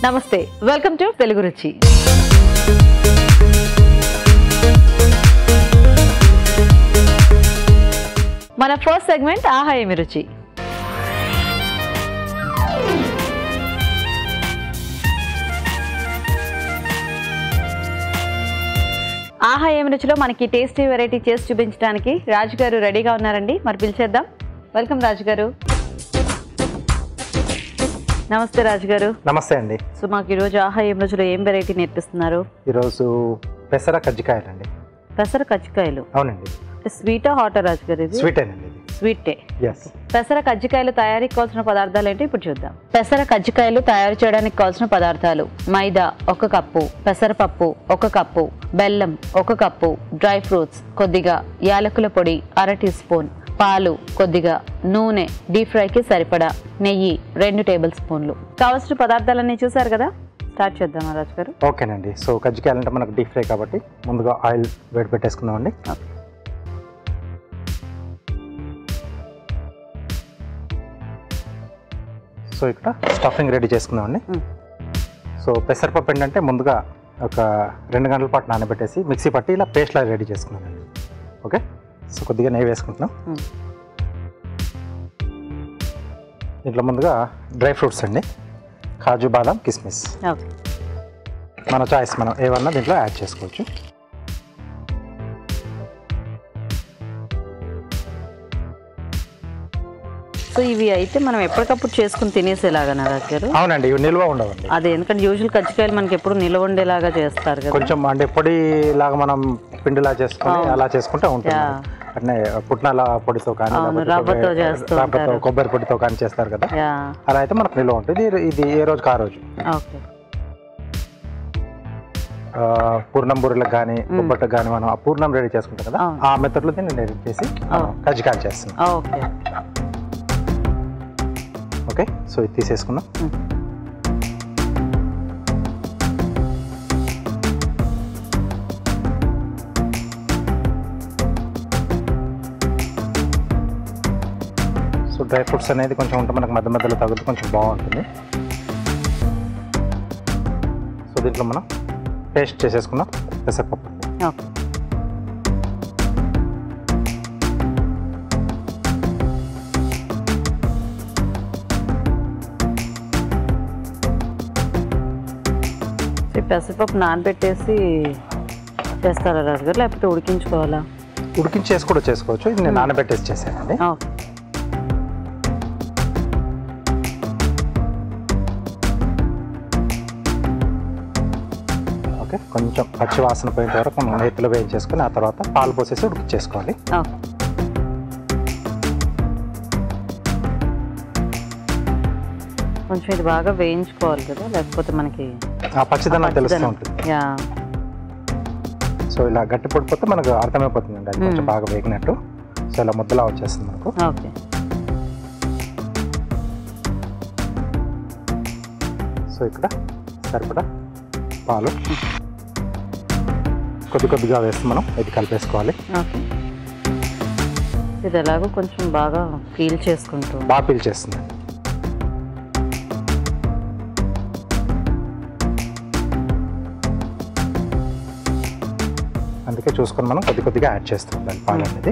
నమస్తే welcome to Telugu రుచి మన ఫస్ట్ సెగ్మెంట్ ఆహా ఏమి రుచి ఆహా ఏమి రుచిలో మనకి టేస్టీ వెరైటీ చేసి చూపించడానికి రాజు గారు రెడీగా ఉన్నారండి మరి పిలిచేద్దాం వెల్కమ్ రాజు గారు నమస్తే రాజు గారు నమస్తే అండి సో మాకు ఈరోజు ఆహా ఏం రుచిలో ఏం వెరైటీ నేర్పిస్తున్నారు ఈరోజు పెసర కజ్జికాయలు అండి పెసర కజ్జికాయలు అవునండి స్వీటా హాటా రాజు గారు ఇది స్వీట్ అండి ఇది స్వీటే ఎస్ పెసర కజ్జికాయలు తయారీకి కావాల్సిన పదార్థాలు ఏంటి ఇప్పుడు చూద్దాం పెసర కజ్జికాయలు తయారు చేయడానికి కావాల్సిన పదార్థాలు మైదా ఒక కప్పు పెసరపప్పు ఒక కప్పు బెల్లం ఒక కప్పు డ్రై ఫ్రూట్స్ కొద్దిగా యాలకుల పొడి అర టీ స్పూన్ పాలు కొద్దిగా నూనె డీప్ ఫ్రైకి సరిపడా నెయ్యి రెండు టేబుల్ స్పూన్లు కావాల్సిన పదార్థాలన్నీ చూసారు కదా స్టార్ట్ చేద్దాం రాజు గారు ఓకేనండి సో కజ్జికాయలు అంటే మనకు డీప్ ఫ్రై కాబట్టి ముందుగా ఆయిల్ వేడి పెట్టేసుకుందామండి సో ఇక్కడ స్టఫింగ్ రెడీ చేసుకుందామండి మ్మ్. సో పెసరపప్పు ఏంటంటే ముందుగా ఒక రెండు గంటల పాటు నానబెట్టేసి మిక్సీ పట్టి ఇలా పేస్ట్ లాగా రెడీ చేసుకున్నానండి ఓకే సో కొద్దిగా నెయ్యి వేసుకుంటున్నాం మ్మ్. దీంట్లో ముందుగా డ్రై ఫ్రూట్స్ అండి కాజు బాదం కిస్మిస్ ఓకే మన చాయిస్ మనం ఏమన్నా దీంట్లో యాడ్ చేసుకోవచ్చు సో ఇవి అయితే మనం ఎప్పటికప్పుడు చేసుకుని తినేసేలాగా రాజు గారు అవునండి ఇవి నిల్వ ఉండవండి అదే ఎందుకంటే యూజువల్ కజ్జికాయలు మనకి ఎప్పుడు నిల్వ ఉండేలాగా చేస్తారు కదా కొంచెం అంటే పొడి లాగా మనం పిండిలా చేసుకొని అలా చేసుకుంటే ఉంటుంది యా. అంటే పుట్నాల పొడితో కానీ అవును, లేకపోతే రవ్వతో కొబ్బరి- చేస్తూ రవ్వతో, ఉంటారు. కొబ్బరి పొడితో కానీ చేస్తారు కదా యా అలా అయితే మనకు నిల్వ ఉంటుంది ఇది- ఇది ఏ రోజుకి ఆ రోజు ఓకే ఆ, పూర్ణం బూరెలకు కానీ బొబ్బట్టుకు కానీ మనం ఆ పూర్ణం రెడీ చేసుకుంటాం కదా అవును. ఆ మెథడ్లో దీన్ని రెడీ చేసి మనం కజ్జికాయలు చేస్తున్నాం ఓకే ఓకే సో ఇది తీసేసుకున్నాం మ్మ్. సో డ్రై ఫ్రూట్స్ అనేది కొంచెం ఉంటే మనకు మధ్య మధ్యలో తగులుతూ కొంచెం బాగుంటుంది సో దీంట్లో మనం పేస్ట్ చేసేసుకున్నాం పెసరపప్పు ఓకే ఈ పెసరపప్పు నానబెట్టేసి చేస్తారా రాజు గారు లేకపోతే ఉడికించుకోవాలా ఉడికించేసి కూడా చేసుకోవచ్చు ఇది నేను నానబెట్టేసి చేశానండి ఓకే ఓకే కొంచెం పచ్చి వాసన పోయేంత వరకు మనం నేతిలో వేయించేసుకొని ఆ తర్వాత పాలు పోసేసి ఉడికించేసుకోవాలి ఓకే కొంచెం ఇది బాగా వేయించుకోవాలి కదా లేకపోతే మనకి ఆ పచ్చిదనం తెలుస్తూ ఉంటుంది యా సో ఇలా గట్టి పడిపోతే మనకు అర్థమైపోతుందండి అది కొంచెం మ్మ్. బాగా వేగినట్టు సో ఇలా ముద్దలా వచ్చేస్తుంది మనకు ఓకే సో ఇక్కడ సరిపడా పాలు కొద్ది కొద్దిగా వేసి మనం ఇది కలిపేసుకోవాలి ఓకే ఇది ఎలాగో కొంచెం బాగా ఫీల్ చేసుకుంటూ బాగా పీల్చేస్తుంది అందుకే చూసుకొని మనం కొద్ది కొద్దిగా యాడ్ చేస్తాం దాని పాలు అనేది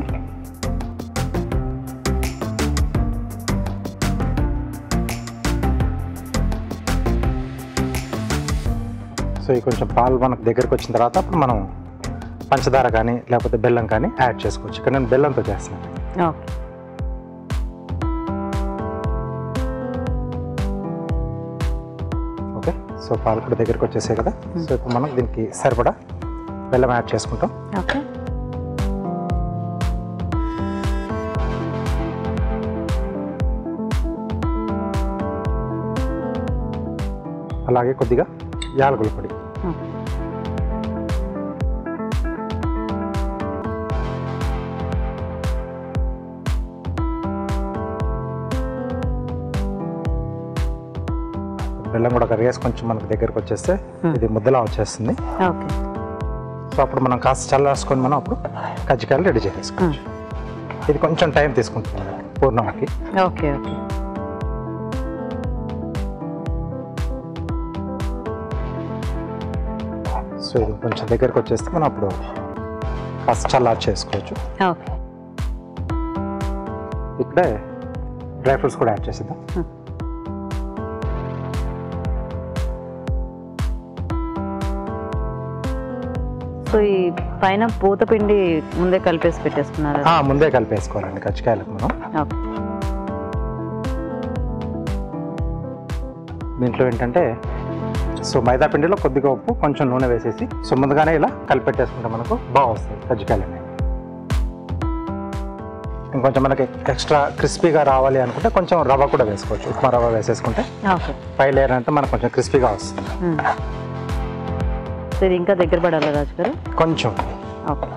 సో ఈ కొంచెం పాలు మనకు దగ్గరికి వచ్చిన తర్వాత అప్పుడు మనం పంచదార కానీ లేకపోతే బెల్లం కానీ యాడ్ చేసుకోవచ్చు ఇక్కడ నేను బెల్లంతో చేస్తున్నాను ఓకే ఓకే సో పాలు కూడా దగ్గరికి వచ్చేసాయి కదా సో ఇప్పుడు మనం దీనికి సరిపడా బెల్లం యాడ్ చేసుకుంటాం ఓకే అలాగే కొద్దిగా యాలకుల పొడి ఓకే. బెల్లం కూడా కరిగేసి కొంచెం మనకు దగ్గరకు వచ్చేస్తే ఇది ముద్దలా వచ్చేస్తుంది ఓకే సో అప్పుడు మనం కాస్త చల్లార్చుకొని మనం అప్పుడు కజ్జికాయలు రెడీ చేసేసుకోవచ్చు ఇది కొంచెం టైం తీసుకుంటుంది మనకి పూర్ణంకి ఓకే ఓకే సో ఇది కొంచెం దగ్గరికి వచ్చేస్తే మనం అప్పుడు కాస్త చల్లారి చేసుకోవచ్చు ఓకే ఇక్కడే డ్రై ఫ్రూట్స్ కూడా యాడ్ చేసేద్దాం Hmm. సో ఈ పైన పూత పిండి ముందే కలిపేసి పెట్టేసుకున్నారు ఆ, ముందే కలిపేసుకోవాలండి కజ్జికాయలకు మనం ఓకే దీంట్లో ఏంటంటే సో మైదా పిండిలో కొద్దిగా ఉప్పు కొంచెం నూనె వేసేసి సో ముందుగానే ఇలా కలిపెట్టేసుకుంటే మనకు బాగా వస్తాయి కజ్జికాయలు అనేవి ఇంకొంచెం మనకి ఎక్స్ట్రా క్రిస్పీగా రావాలి అనుకుంటే కొంచెం రవ్వ కూడా వేసుకోవచ్చు ఉప్మా రవ్వ వేసేసుకుంటే ఓకే పై లేయర్ అంటే మనకు కొంచెం క్రిస్పీగా వస్తుంది మ్మ్. సో ఇది ఇంకా దగ్గర పడాలి రాజు గారు కొంచెం ఓకే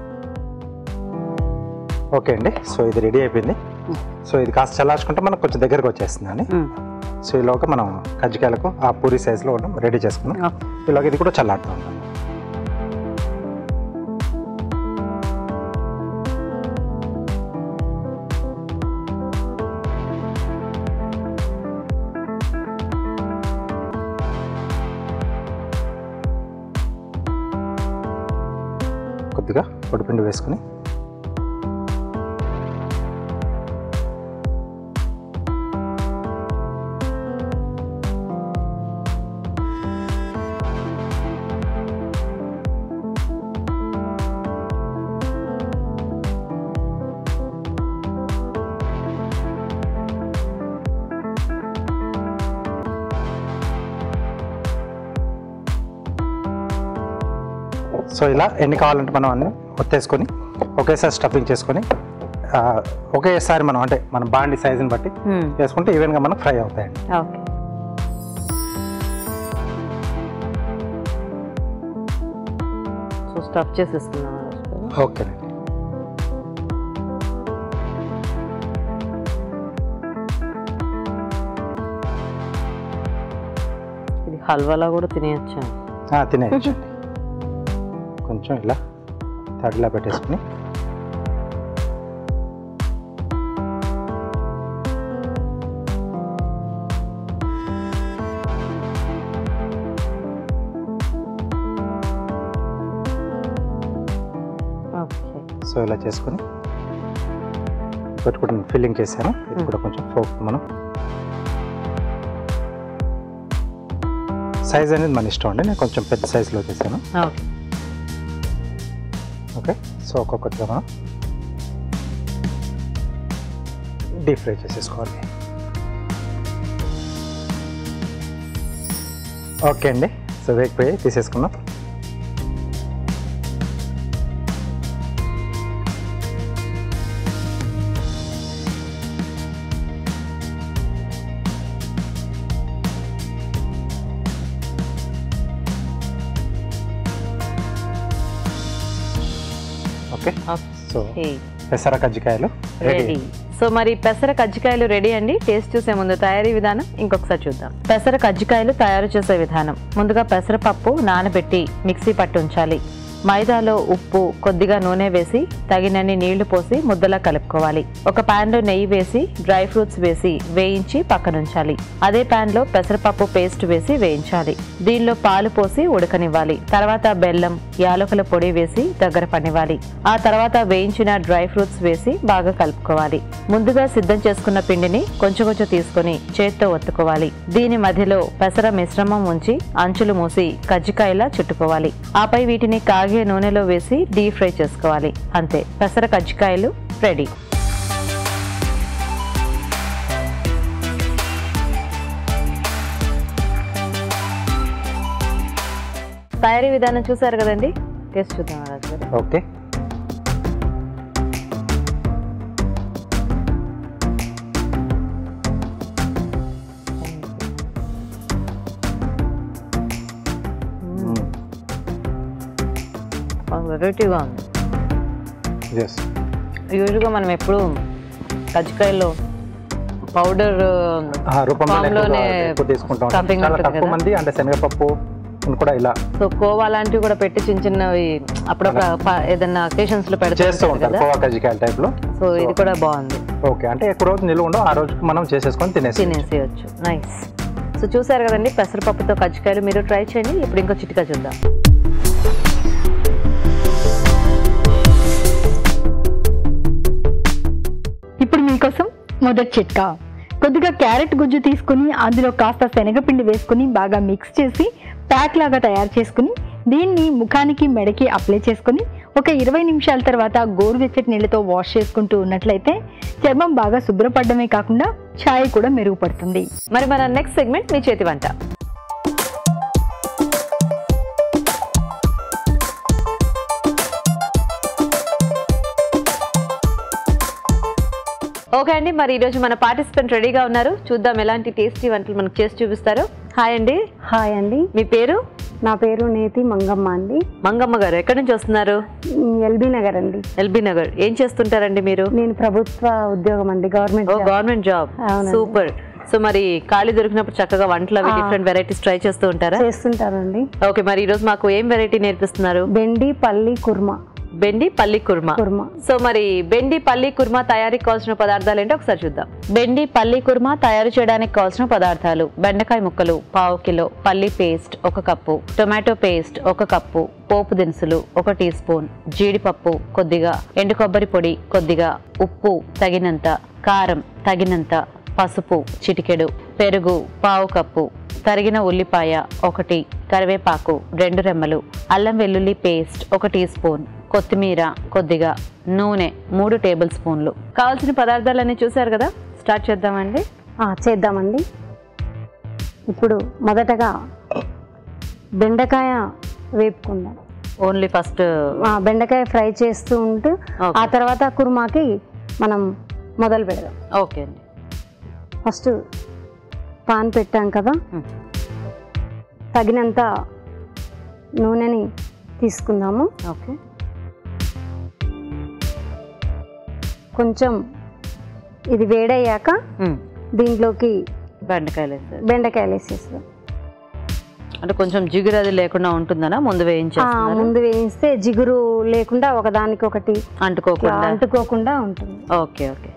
ఓకే అండి సో ఇది రెడీ అయిపోయింది సో ఇది కాస్త చల్లార్చుకుంటే మనకు కొంచెం దగ్గరకు వచ్చేస్తుందండి మ్మ్. సో ఈలోగా మనం కజ్జికాయలకు ఆ పూరి సైజులో మనం రెడీ చేసుకున్నాం ఓకే ఈలోగా ఇది కూడా చల్లారుతూ ఉంటాం కొద్దిగా పొడిపిండి వేసుకుని సో ఇలా ఎన్ని కావాలంటే మనం అన్ని ఒత్తేసుకొని ఒకేసారి స్టఫింగ్ చేసుకొని ఆ, ఒకేసారి మనం అంటే మన బాండి సైజుని బట్టి మ్మ్. చేసుకుంటే ఈవెన్గా మనకు ఫ్రై అవుతాయండి ఓకే సో స్టఫ్ చేసేసుకున్నాం రాజు గారు ఓకేనండి ఇది హల్వాలా కూడా తినేయచ్చు ఆ, తినేయచ్చండి కొంచెం ఇలా తడిలా పెట్టేసుకుని ఓకే సో ఇలా చేసుకొని పెట్టుకుంటే ఫిల్లింగ్ చేశాను ఇది కూడా కొంచెం ఫోక్ మనం సైజ్ అనేది మన ఇష్టం అండి నేను కొంచెం పెద్ద సైజులో చేశాను ఓకే ఓకే సో ఒక్కొక్కటిగా మనం డీప్ ఫ్రై చేసేసుకోవాలి ఓకే అండి సో వేగిపోయి తీసేసుకుందాం ఓకే సో ఓకే పెసర కజ్జికాయలు రెడీ రెడీ సో మరి పెసర కజ్జికాయలు రెడీ అండి టేస్ట్ చూసే ముందు తయారీ విధానం ఇంకొకసారి చూద్దాం పెసర కజ్జికాయలు తయారు చేసే విధానం ముందుగా పెసరపప్పు నానబెట్టి మిక్సీ పట్టి ఉంచాలి మైదాలో ఉప్పు కొద్దిగా నూనె వేసి తగినన్ని నీళ్లు పోసి ముద్దలా కలుపుకోవాలి ఒక పాన్ లో నెయ్యి వేసి డ్రై ఫ్రూట్స్ వేసి వేయించి పక్కనుంచాలి అదే పాన్ లో పెసరపప్పు పేస్ట్ వేసి వేయించాలి దీనిలో పాలు పోసి ఉడకనివ్వాలి తర్వాత బెల్లం యాలకుల పొడి వేసి దగ్గర పనివ్వాలి ఆ తర్వాత వేయించిన డ్రై ఫ్రూట్స్ వేసి బాగా కలుపుకోవాలి ముందుగా సిద్ధం చేసుకున్న పిండిని కొంచెం కొంచెం తీసుకొని చేత్తో ఒత్తుకోవాలి దీని మధ్యలో పెసర మిశ్రమం ఉంచి అంచులు మూసి కజ్జికాయలా చుట్టుకోవాలి ఆపై వీటిని కాగే నూనెలో వేసి డీప్ ఫ్రై చేసుకోవాలి అంతే పెసర కజ్జికాయలు రెడీ తయారీ విధానం చూసారు కదండి టేస్ట్ చూద్దాం రాజు గారు ఓకే వెరైటీగా ఉంది ఎస్ యూజువల్గా మనం ఎప్పుడు కజ్జికాయలో పౌడర్ రూపంలో Form లోనే ఎక్కువ తీసుకుంటాం stuffing చాలా ఉంటుంది తక్కువ కదా. మంది అంటే శనగపప్పు కూడా ఇలా సో కోవా లాంటివి కూడా పెట్టి చిన్న చిన్నవి అప్పుడప్పుడు ప- ఏదైనా అకేషన్స్ లో పెడుతూ చేస్తూ ఉంటారు ఉంటారు కదా కోవా కజ్జికాయల టైప్ లో సో ఇది కూడా బాగుంది ఓకే అంటే ఎక్కువ రోజు నిల్వ ఉండవు ఆ రోజుకి మనం చేసేసుకొని తినేసి తినేసేయచ్చు నైస్ సో చూసారు కదండి పెసరపప్పుతో కజ్జికాయలు మీరు ట్రై చేయండి ఇప్పుడు ఇంకో చిటికా చూద్దాం మొదటి చిట్కా కొద్దిగా క్యారెట్ గుజ్జు తీసుకుని అందులో కాస్త శనగపిండి వేసుకుని బాగా మిక్స్ చేసి ప్యాక్ లాగా తయారు చేసుకుని దీన్ని ముఖానికి మెడకి అప్లై చేసుకుని ఒక ఇరవై నిమిషాల తర్వాత గోరువెచ్చటి నీళ్ళతో వాష్ చేసుకుంటూ ఉన్నట్లయితే చర్మం బాగా శుభ్రపడమే కాకుండా ఛాయ్ కూడా మెరుగుపడుతుంది మరి మన నెక్స్ట్ సెగ్మెంట్ మీ చేతి వంట ఓకే అండి మరి ఈరోజు మన పార్టిసిపెంట్ రెడీగా ఉన్నారు చూద్దాం ఎలాంటి టేస్టీ వంటలు మనకు చేసి చూపిస్తారు హాయ్ అండి హాయ్ అండి మీ పేరు నా పేరు నేతి మంగమ్మ అండి మంగమ్మ గారు ఎక్కడి నుంచి వస్తున్నారు ఎల్బీ నగర్ అండి ఎల్బీ నగర్ ఏం చేస్తుంటారండి మీరు నేను ప్రభుత్వ ఉద్యోగం అండి గవర్నమెంట్ ఓ గవర్నమెంట్ జాబ్ అవునండి. సూపర్ సో మరి ఖాళీ దొరికినప్పుడు చక్కగా వంటలు అవి ఆ. డిఫరెంట్ వెరైటీస్ ట్రై చేస్తూ ఉంటారా చేస్తుంటానండి ఓకే మరి ఈరోజు మాకు ఏం వెరైటీ నేర్పిస్తున్నారు బెండి పల్లి కుర్మా బెండి పల్లి కుర్మా కుర్మా సో మరి బెండి పల్లి కుర్మా తయారీకి కావాల్సిన పదార్థాలు ఏంటో ఒకసారి చూద్దాం బెండి పల్లి కుర్మా తయారు చేయడానికి కావాల్సిన పదార్థాలు బెండకాయ ముక్కలు పావు కిలో పల్లి పేస్ట్ ఒక కప్పు టొమాటో పేస్ట్ ఒక కప్పు పోపు దినుసులు ఒక టీ స్పూన్ జీడిపప్పు కొద్దిగా ఎండు కొబ్బరి పొడి కొద్దిగా ఉప్పు తగినంత కారం తగినంత పసుపు చిటికెడు పెరుగు పావు కప్పు తరిగిన ఉల్లిపాయ ఒకటి కరివేపాకు రెండు రెమ్మలు అల్లం వెల్లుల్లి పేస్ట్ ఒక టీ స్పూన్ కొత్తిమీర కొద్దిగా నూనె మూడు టేబుల్ స్పూన్లు కావాల్సిన పదార్థాలన్నీ చూసారు కదా స్టార్ట్ చేద్దామండి ఆ, చేద్దామండి ఇప్పుడు మొదటగా బెండకాయ వేపుకుందాం ఓన్లీ ఫస్ట్ ఆ, బెండకాయ ఫ్రై చేస్తూ ఉంటూ Okay. ఆ తర్వాత కుర్మాకి మనం మొదలు పెడదాం ఓకే అండి ఫస్ట్ పాన్ పెట్టాం కదా Hmm. తగినంత నూనెని తీసుకుందాము ఓకే కొంచెం ఇది వేడయ్యాక దీంట్లోకి బెండకాయలు వేస్తారు బెండకాయలు వేసేస్తాం అంటే కొంచెం జిగురు అది లేకుండా ఉంటుందనా ముందు ఆ, వేయించేస్తున్నారు ముందు వేయిస్తే జిగురు లేకుండా ఒకదానికి ఒకటి ఇట్లా అంటుకోకుండా అంటుకోకుండా ఉంటుంది ఓకే ఓకే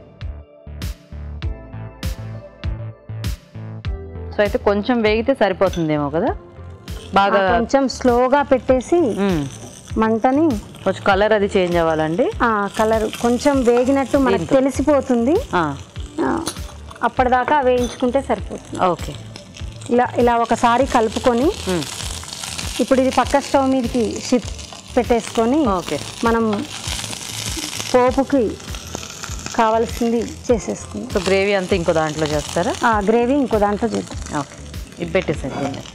సో అయితే కొంచెం వేగితే సరిపోతుందేమో కదా ఆ, బాగా కొంచెం స్లోగా పెట్టేసి మ్మ్. మంటని కొంచెం కలర్ అది చేంజ్ అవ్వాలండి ఆ కలర్ కొంచెం వేగినట్టు మనకు దీంతో. తెలిసిపోతుంది ఆ, ఆ, అప్పటిదాకా వేయించుకుంటే సరిపోతుంది ఓకే ఇలా ఇలా ఒకసారి కలుపుకొని మ్మ్. ఇప్పుడు ఇది పక్క స్టవ్ మీదకి షిఫ్ట్ పెట్టేసుకొని ఓకే మనం పోపుకి కావాల్సింది చేసేసుకుందాం సో గ్రేవీ అంతా ఇంకో దాంట్లో చేస్తారా ఆ గ్రేవీ ఇంకో దాంట్లో చేద్దాం ఓకే ఇది పెట్టేసండి దీన్ని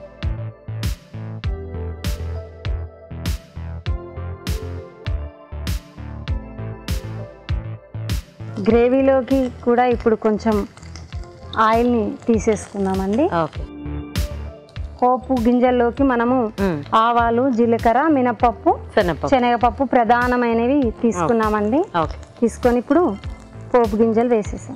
గ్రేవీలోకి కూడా ఇప్పుడు కొంచెం ఆయిల్ని తీసేసుకుందామండి ఓకే పోపు గింజల్లోకి మనము మ్మ్. ఆవాలు జీలకర్ర మినపప్పు శనగపప్పు శనగపప్పు ప్రధానమైనవి తీసుకున్నామండి ఓకే తీసుకొని ఇప్పుడు పోపు గింజలు వేసేసాం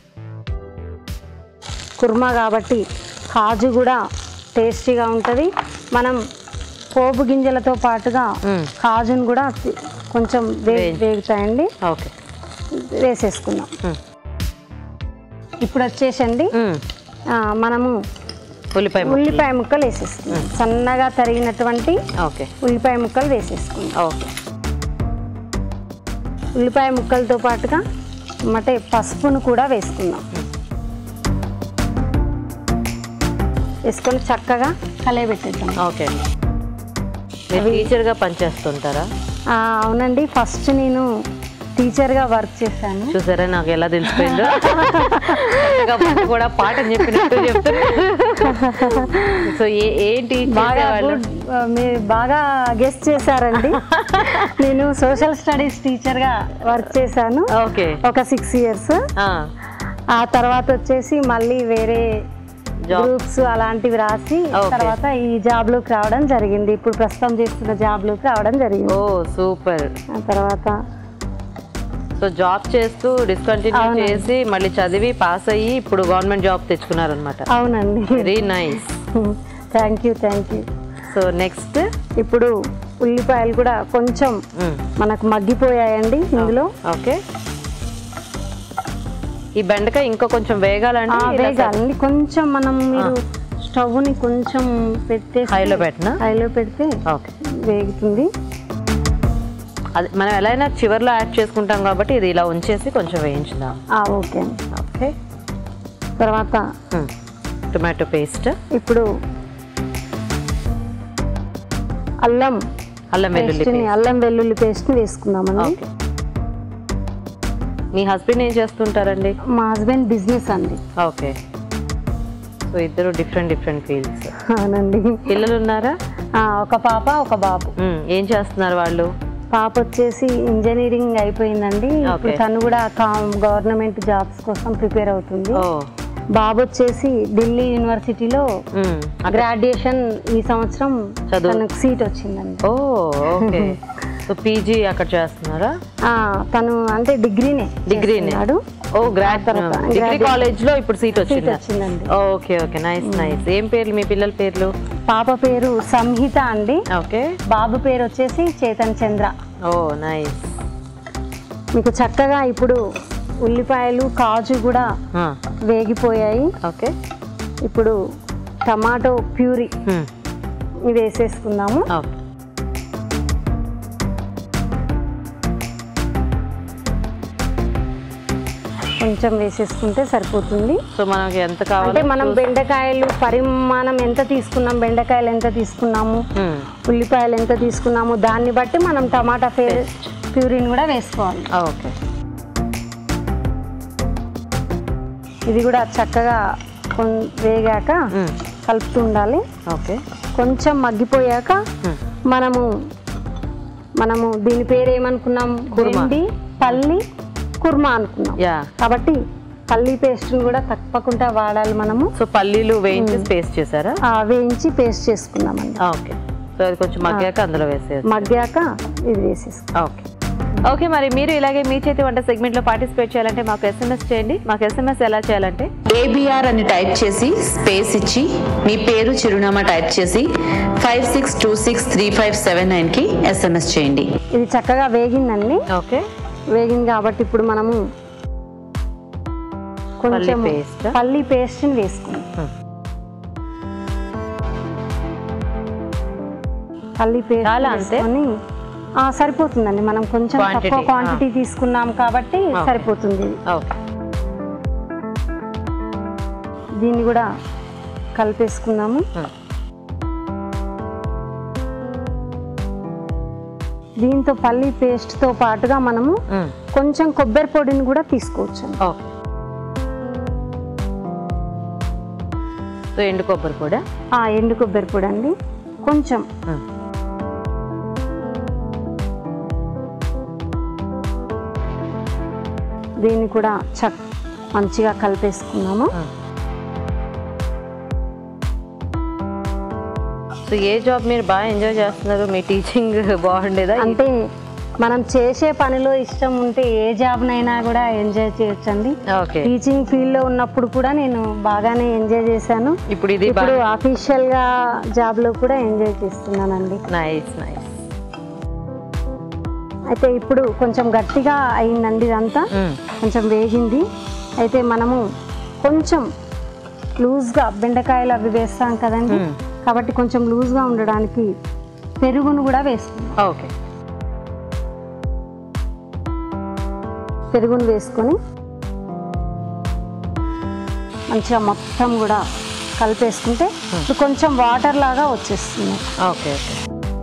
కుర్మా కాబట్టి కాజు కూడా టేస్టీగా ఉంటుంది మనం పోపు గింజలతో పాటుగా మ్మ్. కాజును కూడా తి- కొంచెం వే వేయి. వేగుతాయండి ఓకే వేసేసుకుందాం మ్మ్. ఇప్పుడు వచ్చేసండి మ్మ్. ఆ, మనము ఉల్లిపాయ ముక్కలు. ఉల్లిపాయ ముక్కలు వేసేసుకుందాం సన్నగా తరిగినటువంటి ఓకే ఉల్లిపాయ ముక్కలు వేసేసుకుందాం ఓకే ఉల్లిపాయ ముక్కలతో పాటుగా మటే పసుపును కూడా వేసుకుందాం వేసుకొని చక్కగా కలయబెట్టేద్దాం ఓకే అండి మీరు టీచర్గా పనిచేస్తుంటారా ఆ, అవునండి ఫస్ట్ నేను టీచర్గా వర్క్ చేశాను చూసారా నాకు ఎలా తెలిసిపోయిందో చక్కగా పాట కూడా పాట చెప్పినట్టు చెప్తున్నా సో ఏ ఏంటి బాగా చేసేవాళ్ళు? good, ఆ, మీరు బాగా గెస్ట్ చేశారండి నేను సోషల్ స్టడీస్ టీచర్గా వర్క్ చేశాను ఓకే ఒక సిక్స్ ఇయర్స్ ఆ, ఆ తర్వాత వచ్చేసి మళ్ళీ వేరే Job. గ్రూప్స్ అలాంటివి రాసి Okay. తర్వాత ఈ జాబ్ లోకి రావడం జరిగింది ఇప్పుడు ప్రస్తుతం చేస్తున్న జాబ్ లోకి రావడం జరిగింది ఓ సూపర్ ఆ తర్వాత సో జాబ్ చేస్తూ డిస్కంటిన్యూ అవునండి. చేసి మళ్ళీ చదివి పాస్ అయ్యి ఇప్పుడు గవర్నమెంట్ జాబ్ తెచ్చుకున్నారనమాట అవునండి very nice thank you thank you so next ఇప్పుడు ఉల్లిపాయలు కూడా కొంచెం మనకు మగ్గిపోయాయండి ఇందులో ఓకే ఈ బెండకాయ ఇంకా కొంచెం వేగాలండి ఆ, ఇలా వేగాలండి కొంచెం మనం మీరు స్టవ్ని కొంచెం పెట్టేసి హైలో పెట్టనా హైలో పెడితే ఓకే వేగుతుంది అది మనం ఎలా అయినా చివర్లో యాడ్ చేసుకుంటాం కాబట్టి ఇది ఇలా ఉంచేసి కొంచెం వేయించుదాం ఆ, ఓకే అండి ఓకే తర్వాత టొమాటో పేస్ట్ ఇప్పుడు అల్లం అల్లం వెల్లుల్లి పేస్ట్ని paste. అల్లం వెల్లుల్లి పేస్ట్ని వేసుకుందామండి ఓకే మీ హస్బెండ్ ఏం చేస్తుంటారండి మా హస్బెండ్ బిజినెస్ అండి ఓకే సో ఇద్దరు డిఫరెంట్ డిఫరెంట్ ఫీల్డ్స్ అవునండి పిల్లలు ఉన్నారా ఆ, ఒక పాప ఒక బాబు మ్మ్. ఏం చేస్తున్నారు వాళ్ళు పాప వచ్చేసి ఇంజనీరింగ్ అయిపోయిందండి ఇప్పుడు Okay. తను కూడా గవర్నమెంట్ జాబ్స్ కోసం ప్రిపేర్ అవుతుంది ఓ బాబు వచ్చేసి ఢిల్లీ యూనివర్సిటీలో మ్మ్. గ్రాడ్యుయేషన్ ఈ సంవత్సరం చదువు. తనకు సీట్ వచ్చిందండి ఓ ఓకే సో పీజీ అక్కడ చేస్తున్నారా ఆ, తను అంటే డిగ్రీనే డిగ్రీనే చేస్తున్నాడు. ఓ గ్రాడ్ తర్వాత డిగ్రీ graduate. కాలేజ్ లో ఇప్పుడు సీట్ సీట్ వచ్చిందా వచ్చిందండి ఓకే ఓకే నైస్ నైస్ ఏం పేర్లు మీ పిల్లల పేర్లు పాప పేరు సంహిత అండి ఓకే బాబు పేరు వచ్చేసి చేతన్ చంద్ర ఓ నైస్ మీకు చక్కగా ఇప్పుడు ఉల్లిపాయలు కాజు కూడా వేగిపోయాయి ఓకే ఇప్పుడు టమాటో ప్యూరీ వేసేసుకుందాము ఓకే కొంచెం వేసేసుకుంటే సరిపోతుంది సో మనకి ఎంత అంటే కావాలి మనం బెండకాయలు పరిమాణం ఎంత తీసుకున్నాం బెండకాయలు ఎంత తీసుకున్నాము మ్మ్. ఉల్లిపాయలు ఎంత తీసుకున్నాము దాన్ని బట్టి మనం టమాటా ఫే ప్యూరీని కూడా వేసుకోవాలి ఓకే ఇది కూడా చక్కగా కొన్- వేగాక మ్మ్. కలుపుతూ ఉండాలి ఓకే కొంచెం మగ్గిపోయాక మ్మ్. మనము మనము దీని పేరు ఏమనుకున్నాం కుర్మా. వెండి పల్లి కుర్మా అనుకున్నాం యా కాబట్టి పల్లి పేస్ట్ని కూడా తప్పకుండా వాడాలి మనము సో పల్లీలు వేయించి పేస్ట్ చేశారా ఆ, వేయించి పేస్ట్ చేసుకున్నామండి ఓకే సో అది కొంచెం మగ్గాక అందులో వేసేది మగ్గాక ఇది వేసేసుకున్నాం ఓకే ఓకే మరి మీరు ఇలాగే మీ చేతి వంట segment లో పార్టిసిపేట్ చేయాలంటే మాకు ఎస్ఎంఎస్ చేయండి మాకు ఎస్ఎంఎస్ ఎలా చేయాలంటే ఏబిఆర్ అని టైప్ చేసి స్పేస్ ఇచ్చి మీ పేరు చిరునామా టైప్ చేసి five six two six three five seven నైన్కి ఎస్ఎంఎస్ చేయండి ఇది చక్కగా వేగిందండి ఓకే వేగింది కాబట్టి ఇప్పుడు మనము కొంచెం paste. పల్లి పేస్ట్ని వేసుకుందాం Hmm. పల్లి పేస్ట్ చాలా అంతే? వేసుకొని ఆ, సరిపోతుందండి మనం కొంచెం Quantity, తక్కువ క్వాంటిటీ తీసుకున్నాం కాబట్టి Okay. సరిపోతుంది ఇది. ఓకే దీన్ని కూడా కలిపేసుకుందాము దీంతో పల్లి పేస్ట్తో పాటుగా మనము కొంచెం కొబ్బరి పొడిని కూడా తీసుకోవచ్చు ఓకే సో ఎండు కొబ్బరి కూడా ఆ ఎండు కొబ్బరి పొడి అండి కొంచెం దీన్ని కూడా చక్ మంచిగా కలిపేసుకున్నాము సో ఏ జాబ్ మీరు బాగా ఎంజాయ్ చేస్తున్నారు మీ టీచింగ్ బాగుండేదా అంటే మనం చేసే పనిలో ఇష్టం ఉంటే ఏ జాబ్నైనా కూడా ఎంజాయ్ చేయొచ్చండి ఓకే టీచింగ్ ఫీల్డ్ లో ఉన్నప్పుడు కూడా నేను బాగానే ఎంజాయ్ చేశాను ఇప్పుడు ఇది ఇప్పుడు అఫీషియల్ గా జాబ్ లో కూడా ఎంజాయ్ చేస్తున్నానండి నైస్ నైస్ అయితే ఇప్పుడు కొంచెం గట్టిగా అయిందండి ఇదంతా కొంచెం వేగింది అయితే మనము కొంచెం లూజ్గా బెండకాయలు అవి వేస్తాం కదండి మ్మ్. కాబట్టి కొంచెం లూజ్గా ఉండడానికి పెరుగును కూడా వేసుకుందాం ఓకే పెరుగును వేసుకొని మంచిగా మొత్తం కూడా కలిపేసుకుంటే ఇప్పుడు కొంచెం వాటర్ లాగా వచ్చేస్తుంది ఓకే ఓకే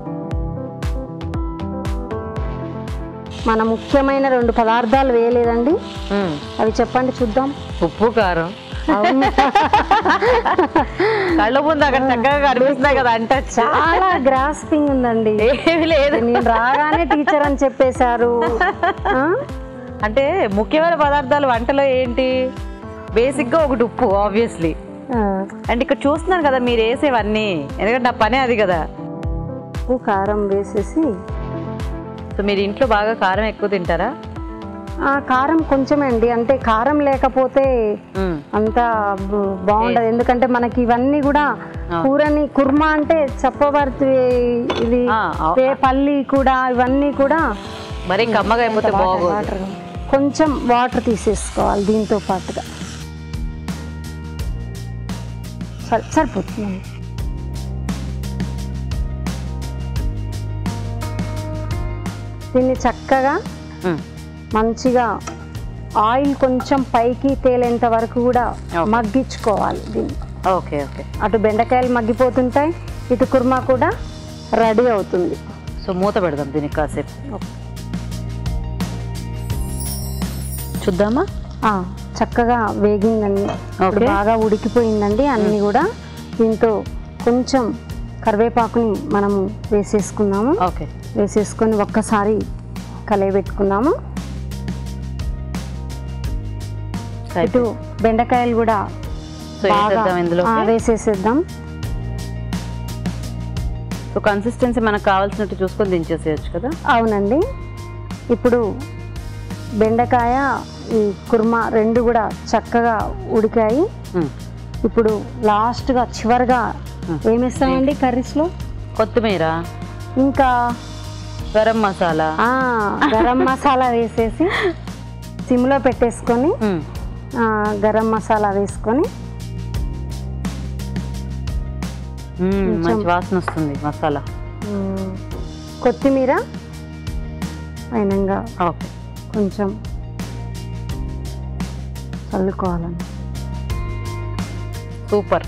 మన ముఖ్యమైన రెండు పదార్థాలు వేయలేదండి అవి చెప్పండి చూద్దాం ఉప్పు కారం అవును. కళ్ళ ముందు అక్కడ చక్కగా కనిపిస్తున్నాయి కదా అంటే చాలా గ్రాస్పింగ్ ఉందండి ఏమి లేదు నేను రాగానే టీచర్ అని చెప్పేశారు ఆ? అంటే ముఖ్యమైన పదార్థాలు వంటలో ఏంటి బేసిక్ గా ఒకటి ఉప్పు ఆబ్వియస్లీ ఆ, అండ్ ఇక్కడ చూస్తున్నాను కదా మీరు వేసేవన్నీ ఎందుకంటే నా పనే అది కదా ఉప్పు కారం వేసేసి సో మీరు ఇంట్లో బాగా కారం ఎక్కువ తింటారా ఆ కారం కొంచెమే అండి అంటే కారం లేకపోతే అంత బ- బాగుండదు ఎందుకంటే మనకి ఇవన్నీ కూడా కూరని కుర్మా అంటే చెప్పబడుతు ఇది ఆ, ఆ. వే పల్లి కూడా ఇవన్నీ కూడా మరీ కమ్మగా అయిపోతే బాగోదు వాటర్ కొంచెం వాటర్ తీసేసుకోవాలి దీంతో పాటుగా సరి సరిపోతుంది దీన్ని చక్కగా మ్మ్. మంచిగా ఆయిల్ కొంచెం పైకి తేలేంత వరకు కూడా Okay. మగ్గించుకోవాలి దీన్ని ఓకే ఓకే అటు బెండకాయలు మగ్గిపోతుంటాయి ఇటు కుర్మా కూడా రెడీ అవుతుంది సో మూత పెడదాం దీనికి కాసేపు చూద్దామా ఆ, చక్కగా వేగిందండి ఇప్పుడు Okay. బాగా ఉడికిపోయిందండి అన్నీ కూడా దీంతో కొంచెం కరివేపాకుని మనము వేసేసుకుందాము ఓకే వేసేసుకొని ఒక్కసారి కలయబెట్టుకుందాము ఇటు బెండకాయలు కూడా సో బాగా వేసేద్దాం ఇందులో ఆ, వేసేసేద్దాం సో కన్సిస్టెన్సీ మనకు కావాల్సినట్టు చూసుకొని దించేసేయచ్చు కదా అవునండి ఇప్పుడు బెండకాయ ఈ కుర్మా రెండు కూడా చక్కగా ఉడికాయి మ్మ్. ఇప్పుడు లాస్ట్గా చివరిగా Hmm. ఏమిస్తామండి కర్రీస్లో కొత్తిమీర ఇంకా గరం మసాలా ఆ, గరం మసాలా వేసేసి సిమ్లో పెట్టేసుకొని మ్మ్. ఆ, గరం మసాలా వేసుకొని మ్మ్, మంచి వాసన వస్తుంది మసాలా ఉమ్, కొత్తిమీర అయినంగా ఓకే కొంచెం చల్లుకోవాలండి సూపర్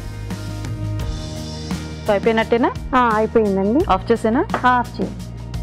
సో అయిపోయినట్టేనా ఆ, అయిపోయిందండి ఆఫ్ చేసేనా ఆఫ్ చేయండి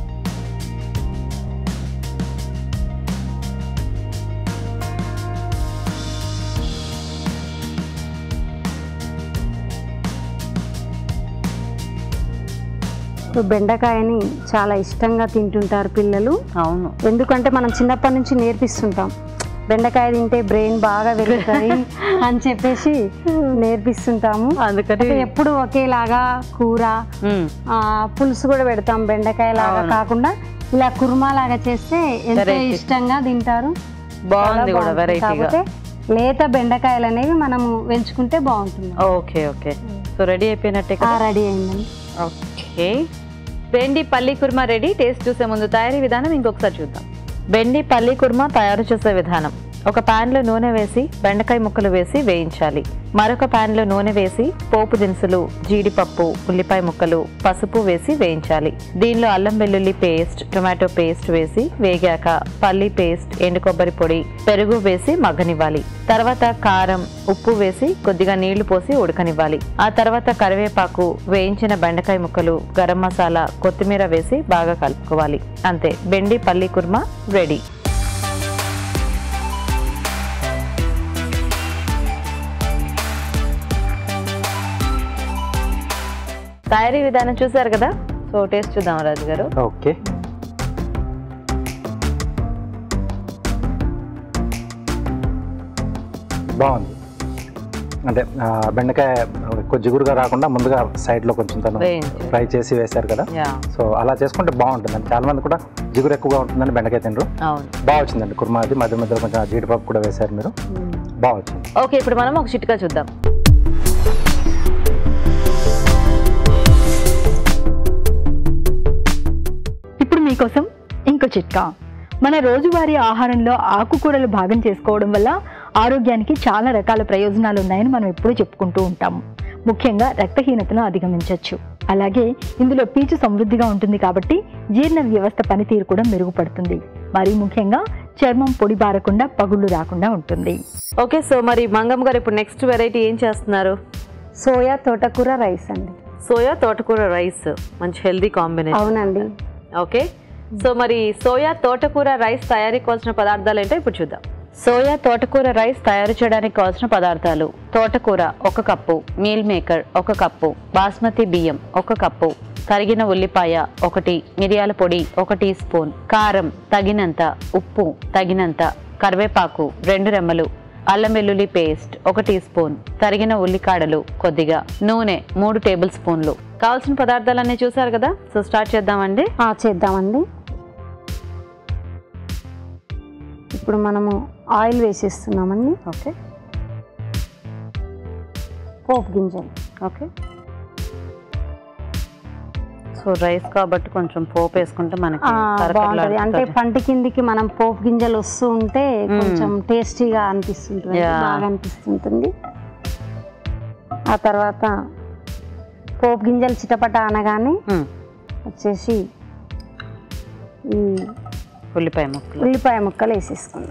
సో బెండకాయని చాలా ఇష్టంగా తింటుంటారు పిల్లలు అవును ఎందుకంటే మనం చిన్నప్పటి నుంచి నేర్పిస్తుంటాం బెండకాయ తింటే బ్రెయిన్ బాగా పెరుగుతుంది అని చెప్పేసి నేర్పిస్తుంటాము అందుకని అంటే ఎప్పుడు ఒకేలాగా కూర మ్మ్. ఆ, పులుసు కూడా పెడతాం బెండకాయ లాగా అవును. కాకుండా ఇలా కుర్మా లాగా చేస్తే ఎంతో Variety. ఇష్టంగా తింటారు బాగుంది చాలా కూడా బాగుంటుంది. వెరైటీగా కాకపోతే లేత బెండకాయలు అనేవి మనము పెంచుకుంటే బాగుంటుంది ఓకే ఓకే సో రెడీ అయిపోయినట్టే కదా రెడీ అయిందండి ఓకే బెండి పల్లి కుర్మా రెడీ టేస్ట్ చూసే ముందు తయారీ విధానం ఇంకొకసారి చూద్దాం బెండి పల్లి కుర్మా తయారు చేసే విధానం ఒక pan లో నూనె వేసి బెండకాయ ముక్కలు వేసి వేయించాలి మరొక pan లో నూనె వేసి పోపు దినుసులు జీడిపప్పు ఉల్లిపాయ ముక్కలు పసుపు వేసి వేయించాలి దీనిలో అల్లం వెల్లుల్లి పేస్ట్ టొమాటో పేస్ట్ వేసి వేగాక పల్లి పేస్ట్ ఎండు కొబ్బరి పొడి పెరుగు వేసి మగ్గనివ్వాలి తర్వాత కారం ఉప్పు వేసి కొద్దిగా నీళ్లు పోసి ఉడకనివ్వాలి ఆ తర్వాత కరివేపాకు వేయించిన బెండకాయ ముక్కలు గరం మసాలా కొత్తిమీర వేసి బాగా కలుపుకోవాలి అంతే బెండి పల్లి కుర్మా రెడీ తయారీ విధానం చూసారు కదా సో టేస్ట్ చూద్దాం రాజు గారు ఓకే బాగుంది అంటే ఆ, బెండకాయ కొంచెం జిగురుగా రాకుండా ముందుగా సైడ్లో కొంచెం తను వేయించి. ఫ్రై చేసి వేశారు కదా యా సో అలా చేసుకుంటే బాగుంటుందండి చాలా మంది కూడా జిగురు ఎక్కువగా ఉంటుందని బెండకాయ తినరు అవును బాగా వచ్చిందండి కుర్మా అది మధ్య మధ్యలో కొంచెం ఆ జీడిపప్పు కూడా వేశారు మీరు బాగా వచ్చింది ఓకే ఇప్పుడు మనం ఒక చిట్కా చూద్దాం ఇప్పుడు మీకోసం ఇంకో చిట్కా మన రోజువారీ ఆహారంలో ఆకుకూరలు భాగం చేసుకోవడం వల్ల ఆరోగ్యానికి చాలా రకాల ప్రయోజనాలు ఉన్నాయని మనం ఎప్పుడూ చెప్పుకుంటూ ఉంటాము ముఖ్యంగా రక్తహీనతను అధిగమించవచ్చు అలాగే ఇందులో పీచు సమృద్ధిగా ఉంటుంది కాబట్టి జీర్ణ వ్యవస్థ పనితీరు కూడా మెరుగుపడుతుంది మరీ ముఖ్యంగా చర్మం పొడి బారకుండా పగుళ్ళు రాకుండా ఉంటుంది ఓకే సో మరి మంగమ్మ గారు ఇప్పుడు నెక్స్ట్ వెరైటీ ఏం చేస్తున్నారు సోయా తోటకూర రైస్ అండి సోయా తోటకూర రైస్ మంచి హెల్దీ కాంబినేషన్ అవునండి ఓకే సో మరి సోయా తోటకూర రైస్ తయారీ కావాల్సిన పదార్థాలు ఏంటో ఇప్పుడు చూద్దాం సోయా తోటకూర రైస్ తయారు చేయడానికి కావాల్సిన పదార్థాలు తోటకూర ఒక కప్పు మీల్ మేకర్ ఒక కప్పు బాస్మతి బియ్యం ఒక కప్పు తరిగిన ఉల్లిపాయ ఒకటి మిరియాల పొడి ఒక టీ స్పూన్ కారం తగినంత ఉప్పు తగినంత కరివేపాకు రెండు రెమ్మలు అల్లం వెల్లుల్లి పేస్ట్ ఒక టీ స్పూన్ తరిగిన ఉల్లికాడలు కొద్దిగా నూనె మూడు టేబుల్ స్పూన్లు కావాల్సిన పదార్థాలన్నీ చూసారు కదా సో స్టార్ట్ చేద్దామండి ఆ, చేద్దామండి ఇప్పుడు మనము ఆయిల్ వేసేస్తున్నామండి ఓకే పోపు గింజలు ఓకే సో రైస్ కాబట్టి కొంచెం పోపు వేసుకుంటే మనకి ఆ, బాగుంటది అంటే కరకరలాడుతుంది. పంట కిందికి మనం పోపు గింజలు వస్తూ ఉంటే మ్మ్. కొంచెం టేస్టీగా అనిపిస్తుంటుంది Yeah. బాగా అనిపిస్తుంటుంది ఆ తర్వాత పోపు గింజలు చిటపట అనగానే మ్మ్. వచ్చేసి ఈ ఉల్లిపాయ ముక్కలు ఉల్లిపాయ ముక్కలు వేసేసుకుందాం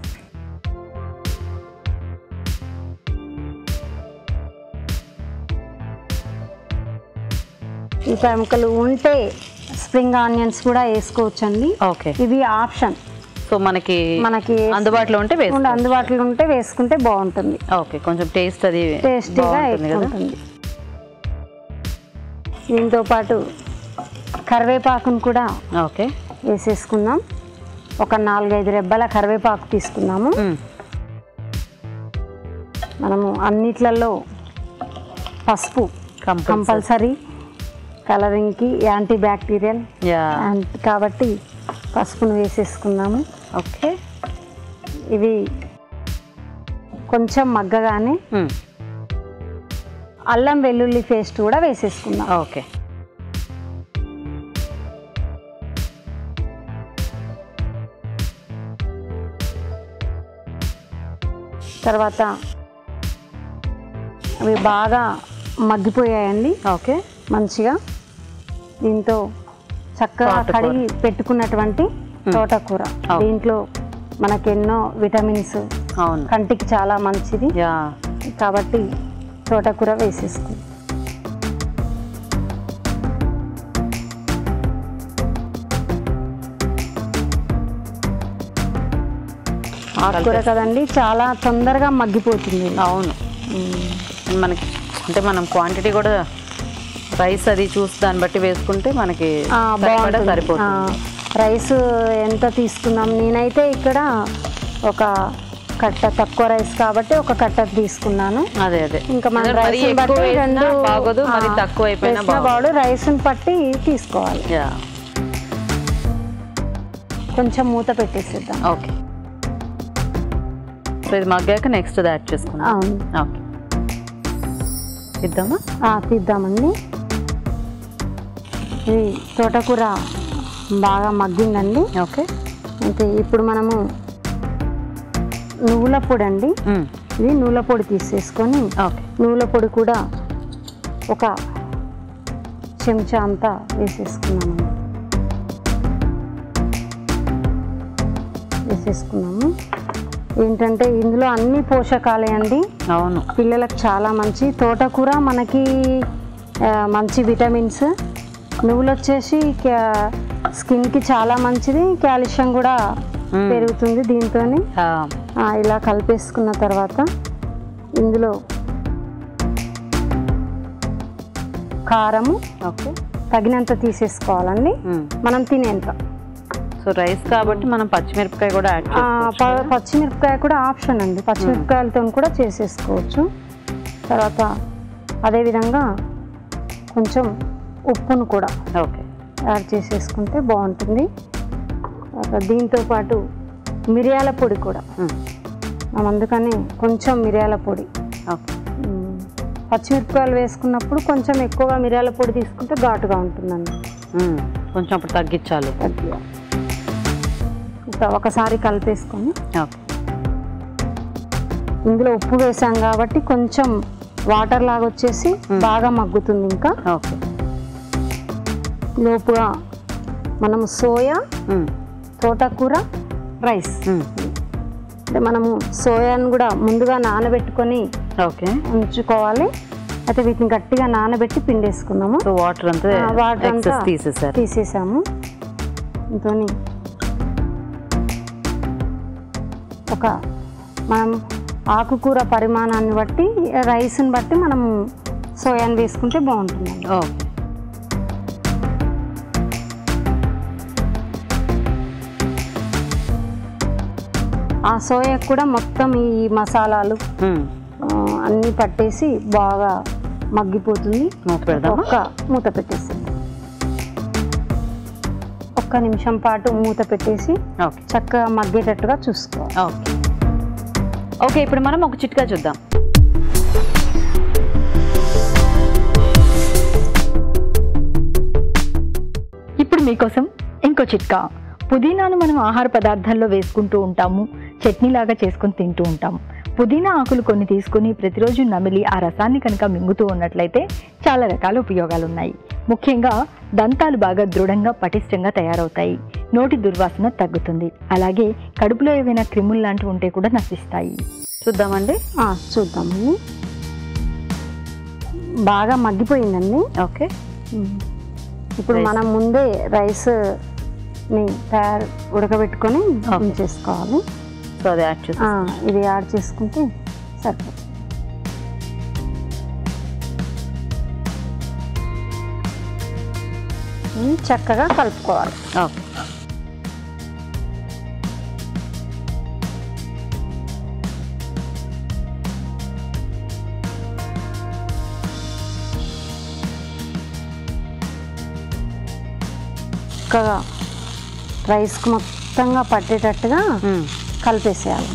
ఉల్లిపాయ ముక్కలు ఉంటే స్ప్రింగ్ ఆనియన్స్ కూడా వేసుకోవచ్చండి ఓకే ఇవి ఆప్షన్ సో మనకి మనకి అందుబాటులో ఉంటే వేసుకో ఉండే అందుబాటులో ఉంటే వేసుకుంటే బాగుంటుంది ఓకే కొంచెం టేస్ట్ అది టేస్టీగా బాగుంటుంది ఎక్కువ కదా ఉంటుంది దీంతో పాటు కరివేపాకును కూడా ఓకే వేసేసుకుందాం ఒక నాలుగైదు రెబ్బల కరివేపాకు తీసుకుందాము మ్మ్. మనము అన్నిట్లలో పసుపు కంపల్సరీ కంపల్సరీ కలరింగ్కి యాంటీ బ్యాక్టీరియల్ యా కాబట్టి పసుపును వేసేసుకుందాము ఓకే ఇవి కొంచెం మగ్గగానే మ్మ్. అల్లం వెల్లుల్లి పేస్ట్ కూడా వేసేసుకుందాం ఓకే తర్వాత అవి బాగా మగ్గిపోయాయండి ఓకే మంచిగా దీంతో చక్కగా తోటకూర. కడిగి పెట్టుకున్నటువంటి తోటకూర అవును. దీంట్లో మనకి ఎన్నో విటమిన్స్ అవును కంటికి చాలా మంచిది యా కాబట్టి తోటకూర వేసేసుకుంది ఆకుకూర కదండి చాలా తొందరగా మగ్గిపోతుంది అవును మనకి అంటే మనం క్వాంటిటీ కూడా రైస్ అది చూసి దాన్ని బట్టి వేసుకుంటే మనకి ఆ, సరిపడా బాగుంటుంది సరిపోతుంది ఆ, రైస్ ఎంత తీసుకున్నాం నేనైతే ఇక్కడ ఒక కట్ట తక్కువ రైస్ కాబట్టి ఒక కట్ట తీసుకున్నాను అదే అదే ఇంకా మన అదే మరి రైస్ ఎక్కువ బట్టి వేసినా రెండు బాగోదు మరి ఆ, తక్కువ అయిపోయినా వేసినా బాగోదు బాగుండు రైస్ని పట్టి తీసుకోవాలి యా కొంచెం మూత పెట్టేసేద్దాం ఓకే సో ఇది మగ్గాక నెక్స్ట్ అది యాడ్ చేసుకుందాం అవును ఓకే ఇద్దామా ఆ, తీద్దామండి ఇది తోటకూర బాగా మగ్గిందండి ఓకే అయితే ఇప్పుడు మనము నువ్వుల పొడి అండి మ్మ్. ఇది నువ్వుల పొడి తీసేసుకొని ఓకే నువ్వుల పొడి కూడా ఒక చెంచా అంతా వేసేసుకున్నామండి వేసేసుకున్నాము ఏంటంటే ఇందులో అన్ని పోషకాలే అండి అవును పిల్లలకు చాలా మంచి తోటకూర మనకి ఆ, మంచి విటమిన్స్ నువ్వులు వచ్చేసి క్యా- స్కిన్కి చాలా మంచిది కాల్షియం కూడా మ్మ్. పెరుగుతుంది దీంతో ఆ, ఇలా కలిపేసుకున్న తర్వాత ఇందులో కారము ఓకే తగినంత తీసేసుకోవాలండి మ్మ్. మనం తినేంత సో రైస్ కాబట్టి మనం పచ్చిమిరపకాయ కూడా యాడ్ ఆ, చేసుకోవచ్చు ప- పచ్చిమిరపకాయ కూడా ఆప్షన్ అండి పచ్చిమిరపకాయలతో కూడా చేసేసుకోవచ్చు తర్వాత అదేవిధంగా కొంచెం ఉప్పును కూడా ఓకే యాడ్ చేసేసుకుంటే బాగుంటుంది తర్వాత దీంతో పాటు మిరియాల పొడి కూడా మ్మ్. మనం అందుకని కొంచెం మిరియాల పొడి ఓకే మ్మ్. పచ్చిమిరపకాయలు వేసుకున్నప్పుడు కొంచెం ఎక్కువగా మిరియాల పొడి తీసుకుంటే ఘాటుగా ఉంటుందండి మ్మ్. కొంచెం అప్పుడు తగ్గించాలి కొద్దిగా ఇట్లా ఒకసారి కలిపేసుకొని ఓకే ఇందులో ఉప్పు వేసాం కాబట్టి కొంచెం వాటర్ లాగా వచ్చేసి బాగా మగ్గుతుంది ఇంకా ఓకే లోపుగా మనం సోయా మ్మ్. తోటకూర రైస్ మ్మ్. అంటే మనము సోయాను కూడా ముందుగా నానబెట్టుకొని ఓకే ఉంచుకోవాలి అయితే వీటిని గట్టిగా నానబెట్టి పిండేసుకున్నాము సో వాటర్ అంతా ఆ, వాటర్ అంతా ఎక్సెస్ తీసేసారు తీసేసాము దీంతో ఒక మనం ఆకుకూర పరిమాణాన్ని బట్టి రైస్ని బట్టి మనం సోయాని వేసుకుంటే బాగుంటుందండి ఓకే ఆ సోయాకు కూడా మొత్తం ఈ మసాలాలు మ్మ్. ఆ, అన్నీ పట్టేసి బాగా మగ్గిపోతుంది మూత పెడదామా ఒక్క మూత పెట్టేసి ఒక్క నిమిషం పాటు మూత పెట్టేసి ఓకే చక్కగా మగ్గేటట్టుగా చూసుకోవాలి ఓకే ఓకే ఇప్పుడు మనం ఒక చిట్కా చూద్దాం ఇప్పుడు మీకోసం ఇంకో చిట్కా పుదీనాను మనం ఆహార పదార్థాల్లో వేసుకుంటూ ఉంటాము చట్నీలాగా చేసుకొని తింటూ ఉంటాము పుదీనా ఆకులు కొన్ని తీసుకుని ప్రతిరోజు నమిలి ఆ రసాన్ని కనుక మింగుతూ ఉన్నట్లయితే చాలా రకాల ఉపయోగాలు ఉన్నాయి ముఖ్యంగా దంతాలు బాగా దృఢంగా పటిష్టంగా తయారవుతాయి నోటి దుర్వాసన తగ్గుతుంది అలాగే కడుపులో ఏవైనా క్రిములు లాంటివి ఉంటే కూడా నశిస్తాయి చూద్దామండి ఆ, చూద్దామండి బాగా మగ్గిపోయిందండి ఓకే ఇప్పుడు Rice. మనం ముందే రైస్ ని తయారు ఉడకబెట్టుకొని Okay. ఉంచేసుకోవాలి సో అది యాడ్ చేసి ఆ, ఇది యాడ్ చేసుకుంటే సరిపోతుంది ఉమ్, చక్కగా కలుపుకోవాలి ఓకే చక్కగా రైస్కి మొత్తంగా పట్టేటట్టుగా మ్మ్. కలిపేసేయాలి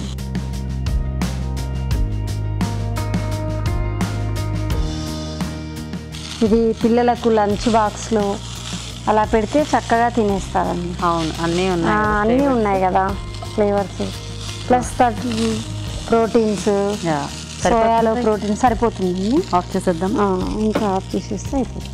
ఇది పిల్లలకు లంచ్ బాక్స్లో అలా పెడితే చక్కగా తినేస్తారండి అవును అన్నీ ఆ, ఉన్నాయి కదా అన్నీ flavors. ఉన్నాయి కదా ఫ్లేవర్స్ ప్లస్ ప్రోటీన్స్ Yeah. సోయాలో సరిపోతుందా? ప్రోటీన్ సరిపోతుందండి ఆఫ్ చేసేద్దాం ఆ, ఇంకా ఆఫ్ చేసేస్తే అయిపోతుంది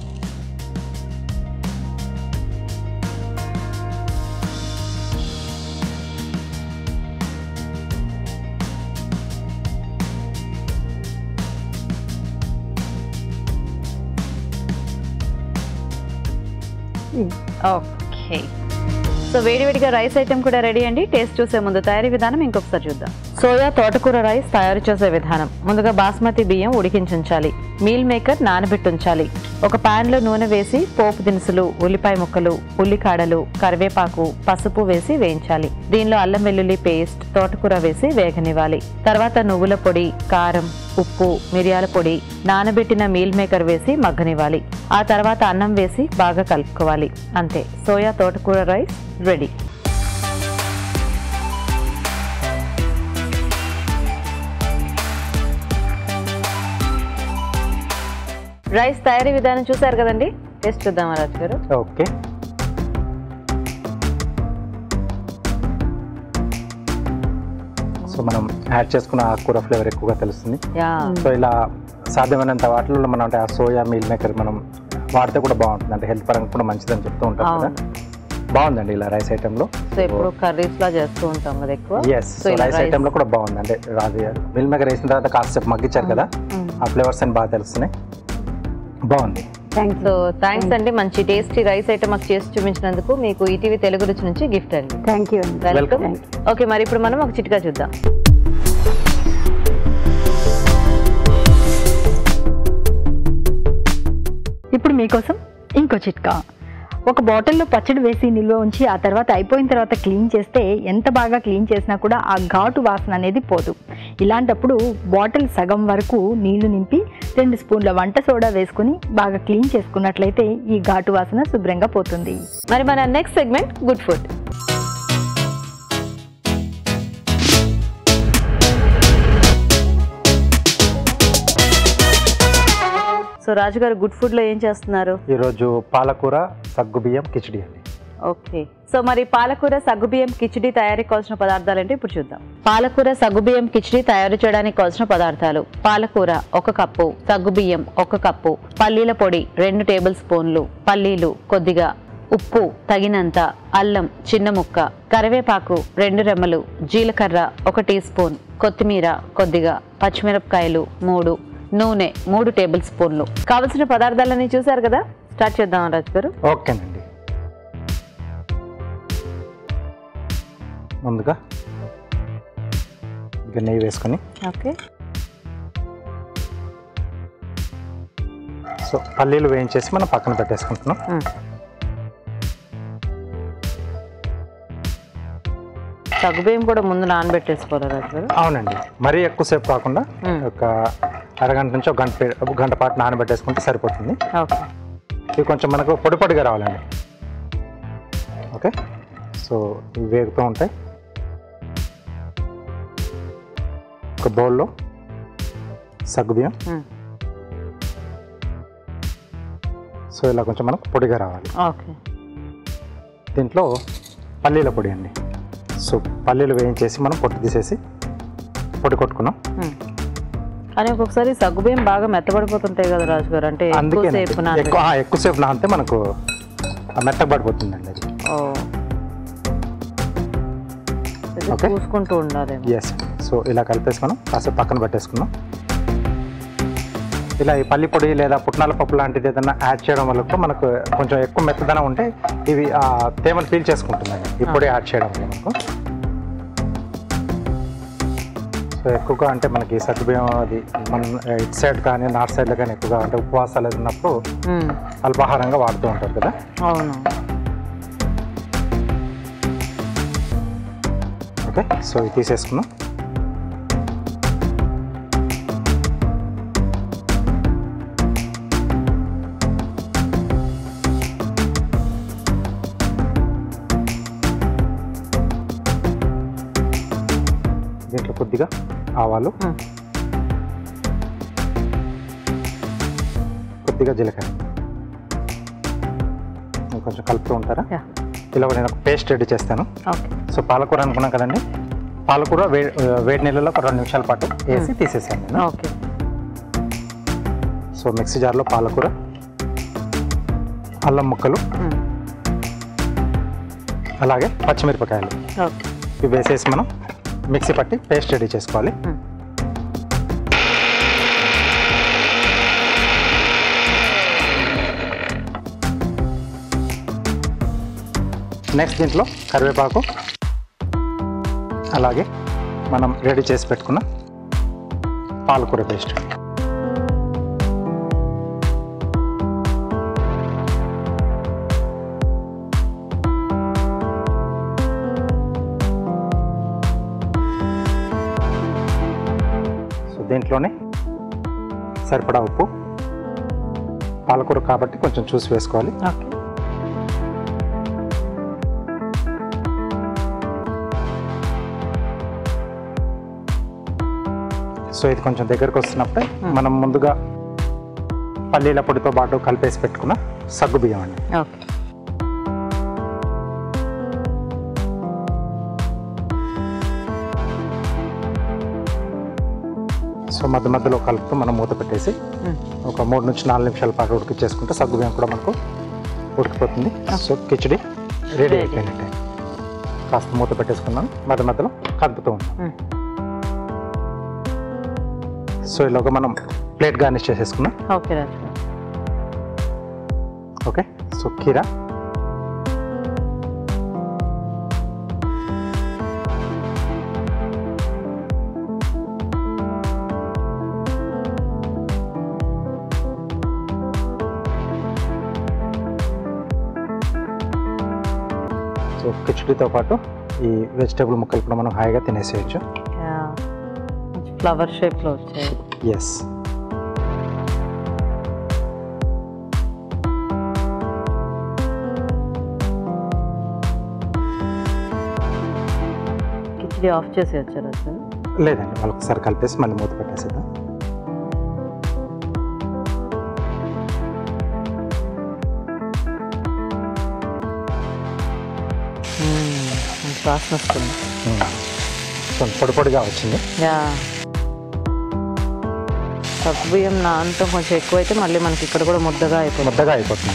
ఓకే సో వేడివేడిగా రైస్ ఐటెం కూడా రెడీ అండి టేస్ట్ చూసే ముందు తయారీ విధానం ఇంకొకసారి చూద్దాం సోయా తోటకూర రైస్ తయారు చేసే విధానం ముందుగా బాస్మతి బియ్యం ఉడికించుంచాలి మీల్ మేకర్ నానబెట్టి ఉంచాలి ఒక పాన్ లో నూనె వేసి పోపు దినుసులు ఉల్లిపాయ ముక్కలు ఉల్లికాడలు కరివేపాకు పసుపు వేసి వేయించాలి దీనిలో అల్లం వెల్లుల్లి పేస్ట్ తోటకూర వేసి వేగనివ్వాలి తర్వాత నువ్వుల పొడి కారం ఉప్పు మిరియాల పొడి నానబెట్టిన మీల్ మేకర్ వేసి మగ్గనివ్వాలి ఆ తర్వాత అన్నం వేసి బాగా కలుపుకోవాలి అంతే సోయా తోటకూర రైస్ రెడీ రైస్ తయారీ విధానం చూసారు కదండి టేస్ట్ చూద్దామా రాజు గారు ఓకే సో మనం యాడ్ చేసుకున్న ఆకుకూర ఫ్లేవర్ ఎక్కువగా తెలుస్తుంది యా సో ఇలా సాధ్యమైనంత వాటిలో మనం అంటే ఆ సోయా మీల్ మేకర్ మనం వాడితే కూడా బాగుంటుంది అంటే హెల్త్ పరంగా కూడా మంచిదని చెప్తూ ఉంటారు కదా బాగుందండి ఇలా రైస్ ఐటెంలో సో ఇప్పుడు కర్రీస్ లా చేస్తూ ఉంటాం కదా ఎక్కువ ఎస్ సో ఇలా రైస్ rice- ఐటెంలో కూడా బాగుంది అంటే అది మిల్ మేకర్ వేసిన తర్వాత కాసేపు మగ్గించారు కదా ఆ ఫ్లేవర్స్ అని బాగా తెలుస్తున్నాయి బాగుంది థ్యాంక్ సో యూ థ్యాంక్స్ అండి మంచి టేస్టీ రైస్ ఐటమ్ మాకు చేసి చూపించినందుకు మీకు ఈటీవీ తెలుగు రుచి నుంచి గిఫ్ట్ అండి థ్యాంక్ యూ అండి వెల్కమ్ Welcome. ఓకే మరి ఇప్పుడు మనం ఒక చిట్కా చూద్దాం ఇప్పుడు మీకోసం ఇంకో చిట్కా ఒక బాటిల్లో పచ్చడి వేసి నిల్వ ఉంచి ఆ తర్వాత అయిపోయిన తర్వాత క్లీన్ చేస్తే ఎంత బాగా క్లీన్ చేసినా కూడా ఆ ఘాటు వాసన అనేది పోదు ఇలాంటప్పుడు బాటిల్ సగం వరకు నీళ్లు నింపి రెండు స్పూన్ల వంట సోడా వేసుకుని బాగా క్లీన్ చేసుకున్నట్లయితే ఈ ఘాటు వాసన శుభ్రంగా పోతుంది మరి మన next segment good food so Raju garu good food లో ఏం చేస్తున్నారు ఈరోజు పాలకూర సగ్గు బియ్యం కిచిడి అండి ఓకే సో మరి పాలకూర సగ్గుబియ్యం కిచిడి తయారీకి కావాల్సిన పదార్థాలు ఏంటి ఇప్పుడు చూద్దాం పాలకూర సగ్గుబియ్యం కిచిడి తయారు చేయడానికి కావాల్సిన పదార్థాలు పాలకూర ఒక కప్పు సగ్గుబియ్యం ఒక కప్పు పల్లీల పొడి రెండు టేబుల్ స్పూన్లు పల్లీలు కొద్దిగా ఉప్పు తగినంత అల్లం చిన్న ముక్క కరివేపాకు రెండు రెమ్మలు జీలకర్ర ఒక టీ స్పూన్ కొత్తిమీర కొద్దిగా పచ్చిమిరపకాయలు మూడు నూనె మూడు టేబుల్ స్పూన్లు కావలసిన పదార్థాలన్నీ చూసారు కదా స్టార్ట్ చేద్దాం రాజు గారు ఓకేనండి ముందుగా ఇక నెయ్యి వేసుకొని ఓకే సో పల్లీలు వేయించేసి మనం పక్కన పెట్టేసుకుంటున్నాం సగ్గుబియ్యం కూడా ముందు నానబెట్టేసుకోవాలి రాజు గారు అవునండి మరీ ఎక్కువసేపు కాకుండా మ్మ్. ఒక అరగంట నుంచి ఒక గంట పే- ఒక గంట పాటు నానబెట్టేసుకుంటే సరిపోతుంది ఓకే ఇవి కొంచెం మనకు పొడి పొడిగా రావాలండి ఓకే సో ఇవి వేగుతూ ఉంటాయి ఒక బౌల్లో సగ్గుబియ్యం మ్మ్. సో ఇలా కొంచెం మనకు పొడిగా రావాలి ఓకే దీంట్లో పల్లీల పొడి అండి సో పల్లీలు వేయించేసి మనం పొట్టు తీసేసి పొడి కొట్టుకున్నాం మ్మ్. కానీ ఒక్కొక్కసారి సగ్గుబియ్యం బాగా మెత్తబడిపోతుంటాయి కదా రాజు గారు అంటే అందుకే ఎక్కువసేపు ఎక్కువ ఆ, ఎక్కువసేపు నానితే మనకు ఆ మెత్తగా పడిపోతుందండి అది ఓ ఓకే చూసుకుంటూ ఉండాలి ఎస్ సో ఇలా కలిపేసి మనం కాసేపు పక్కన పెట్టేసుకుందాం ఇలా ఈ పల్లి పొడి లేదా పుట్నాల పప్పు లాంటిది ఏదైనా యాడ్ చేయడం వల్ల కూడా మనకు కొంచెం ఎక్కువ మెత్తదనం ఉంటే ఇవి ఆ తేమను ఫీల్ చేసుకుంటుందండి ఈ పొడి యాడ్ చేయడం వల్ల మనకు సో ఎక్కువగా అంటే మనకి సగ్గుబియ్యం అది మన ఇటు సైడ్ కానీ నార్త్ సైడ్లో కానీ ఎక్కువగా అంటే ఉపవాసాలు అది ఉన్నప్పుడు ఉమ్, అల్పాహారంగా వాడుతూ ఉంటారు కదా అవును ఓకే సో ఇది తీసేసుకున్నాం దీంట్లో కొద్దిగా ఆవాలు ఉమ్, కొద్దిగా జీలకర్ర ఇది కొంచెం కలుపుతూ ఉంటారా యా ఇలా నేను ఒక పేస్ట్ రెడీ చేస్తాను ఓకే సో పాలకూర అనుకున్నాం కదండి పాలకూర వే వేడి నీళ్ళలో ఒక రెండు నిమిషాల పాటు వేసి తీసేసాను నేను ఓకే సో మిక్సీ జార్లో పాలకూర అల్లం ముక్కలు ఉమ్, అలాగే పచ్చిమిరపకాయలు ఓకే ఇవి వేసేసి మనం మిక్సీ పట్టి పేస్ట్ రెడీ చేసుకోవాలి ఉమ్. నెక్స్ట్ దీంట్లో కరివేపాకు అలాగే మనం రెడీ చేసి పెట్టుకున్న పాలకూర పేస్ట్ సో దీంట్లోనే సరిపడా ఉప్పు పాలకూర కాబట్టి కొంచెం చూసి వేసుకోవాలి ఓకే సో ఇది కొంచెం దగ్గరకు వస్తున్నప్పుడే మనం ముందుగా పల్లీల పొడితో పాటు కలిపేసి పెట్టుకున్న సగ్గు బియ్యం అండి ఓకే సో మధ్య మధ్యలో కలుపుతూ మనం మూత పెట్టేసి ఉమ్, ఒక మూడు నుంచి నాలుగు నిమిషాల పాటు ఉడికిచ్చేసుకుంటే సగ్గు బియ్యం కూడా మనకు ఉడికిపోతుంది సో కిచడి రెడీ Ready. అయిపోయినట్టే కాస్త మూత పెట్టేసుకున్నాను మధ్య మధ్యలో కలుపుతూ ఉన్నాం ఉమ్, సో ఇలాగ మనం ప్లేట్ గార్నిష్ చేసేసుకున్నాం okay Raju garu. Okay so కీరా సో కిచడీతో పాటు ఈ వెజిటేబుల్ ముక్కలు కూడా మనం హాయిగా తినేసేయచ్చు యా ఫ్లవర్ షేప్లో వచ్చాయి ఎస్ కిచిడి ఆఫ్ చేసి వచ్చారు సార్ లేదండి మళ్ళీ ఒకసారి కలిపేసి మళ్ళీ మూత పెట్టేసేద్దాం మంచి వాసన వస్తుంది కొంచెం పొడి పొడిగా వచ్చింది యా సగ్గు బియ్యం నానటం కొంచెం ఎక్కువైతే మళ్ళీ మనకి ఇక్కడ కూడా ముద్దగా అయిపోతుంది ముద్దగా అయిపోతుంది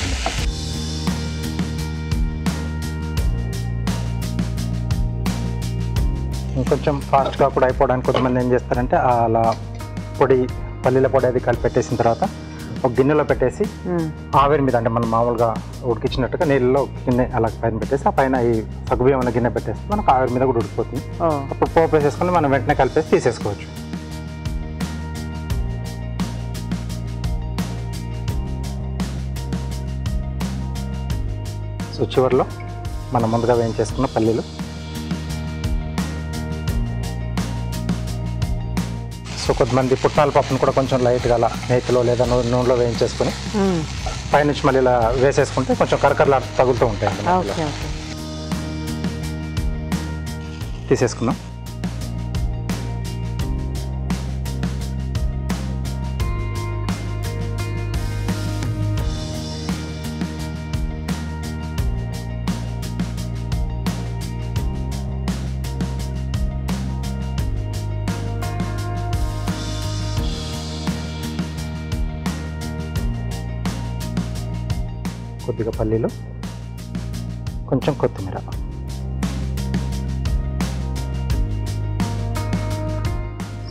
ఇంకొంచెం ఫాస్ట్గా కూడా అయిపోవడానికి కొంతమంది ఏం చేస్తారంటే అలా పొడి పల్లీల పొడి అది కలిపి పెట్టేసిన తర్వాత ఒక గిన్నెలో పెట్టేసి మ్మ్. ఆవిరి మీద అంటే మనం మామూలుగా ఉడికించినట్టుగా నీళ్ళలో ఒక గిన్నె అలా పైన పెట్టేసి ఆ పైన ఈ సగ్గుబియ్యం ఉన్న గిన్నె పెట్టేస్తే మనకు ఆవిరి మీద కూడా ఉడికిపోతుంది ఓ అప్పుడు పోపు వేసేసుకొని మనం వెంటనే కలిపేసి తీసేసుకోవచ్చు సో చివరిలో మనం ముందుగా వేయించేసుకున్న పల్లీలు సో కొంతమంది పుట్నాల పప్పును కూడా కొంచెం లైట్గా అలా నేతిలో లేదా నూ- నూనెలో వేయించేసుకొని మ్మ్. పైనుంచి మళ్ళీ ఇలా వేసేసుకుంటే కొంచెం కరకరలా తగులుతూ ఉంటాయండి మధ్యలో. ఓకే ఓకే తీసేసుకుందాం కొద్దిగా పల్లీలు కొంచెం కొత్తిమీర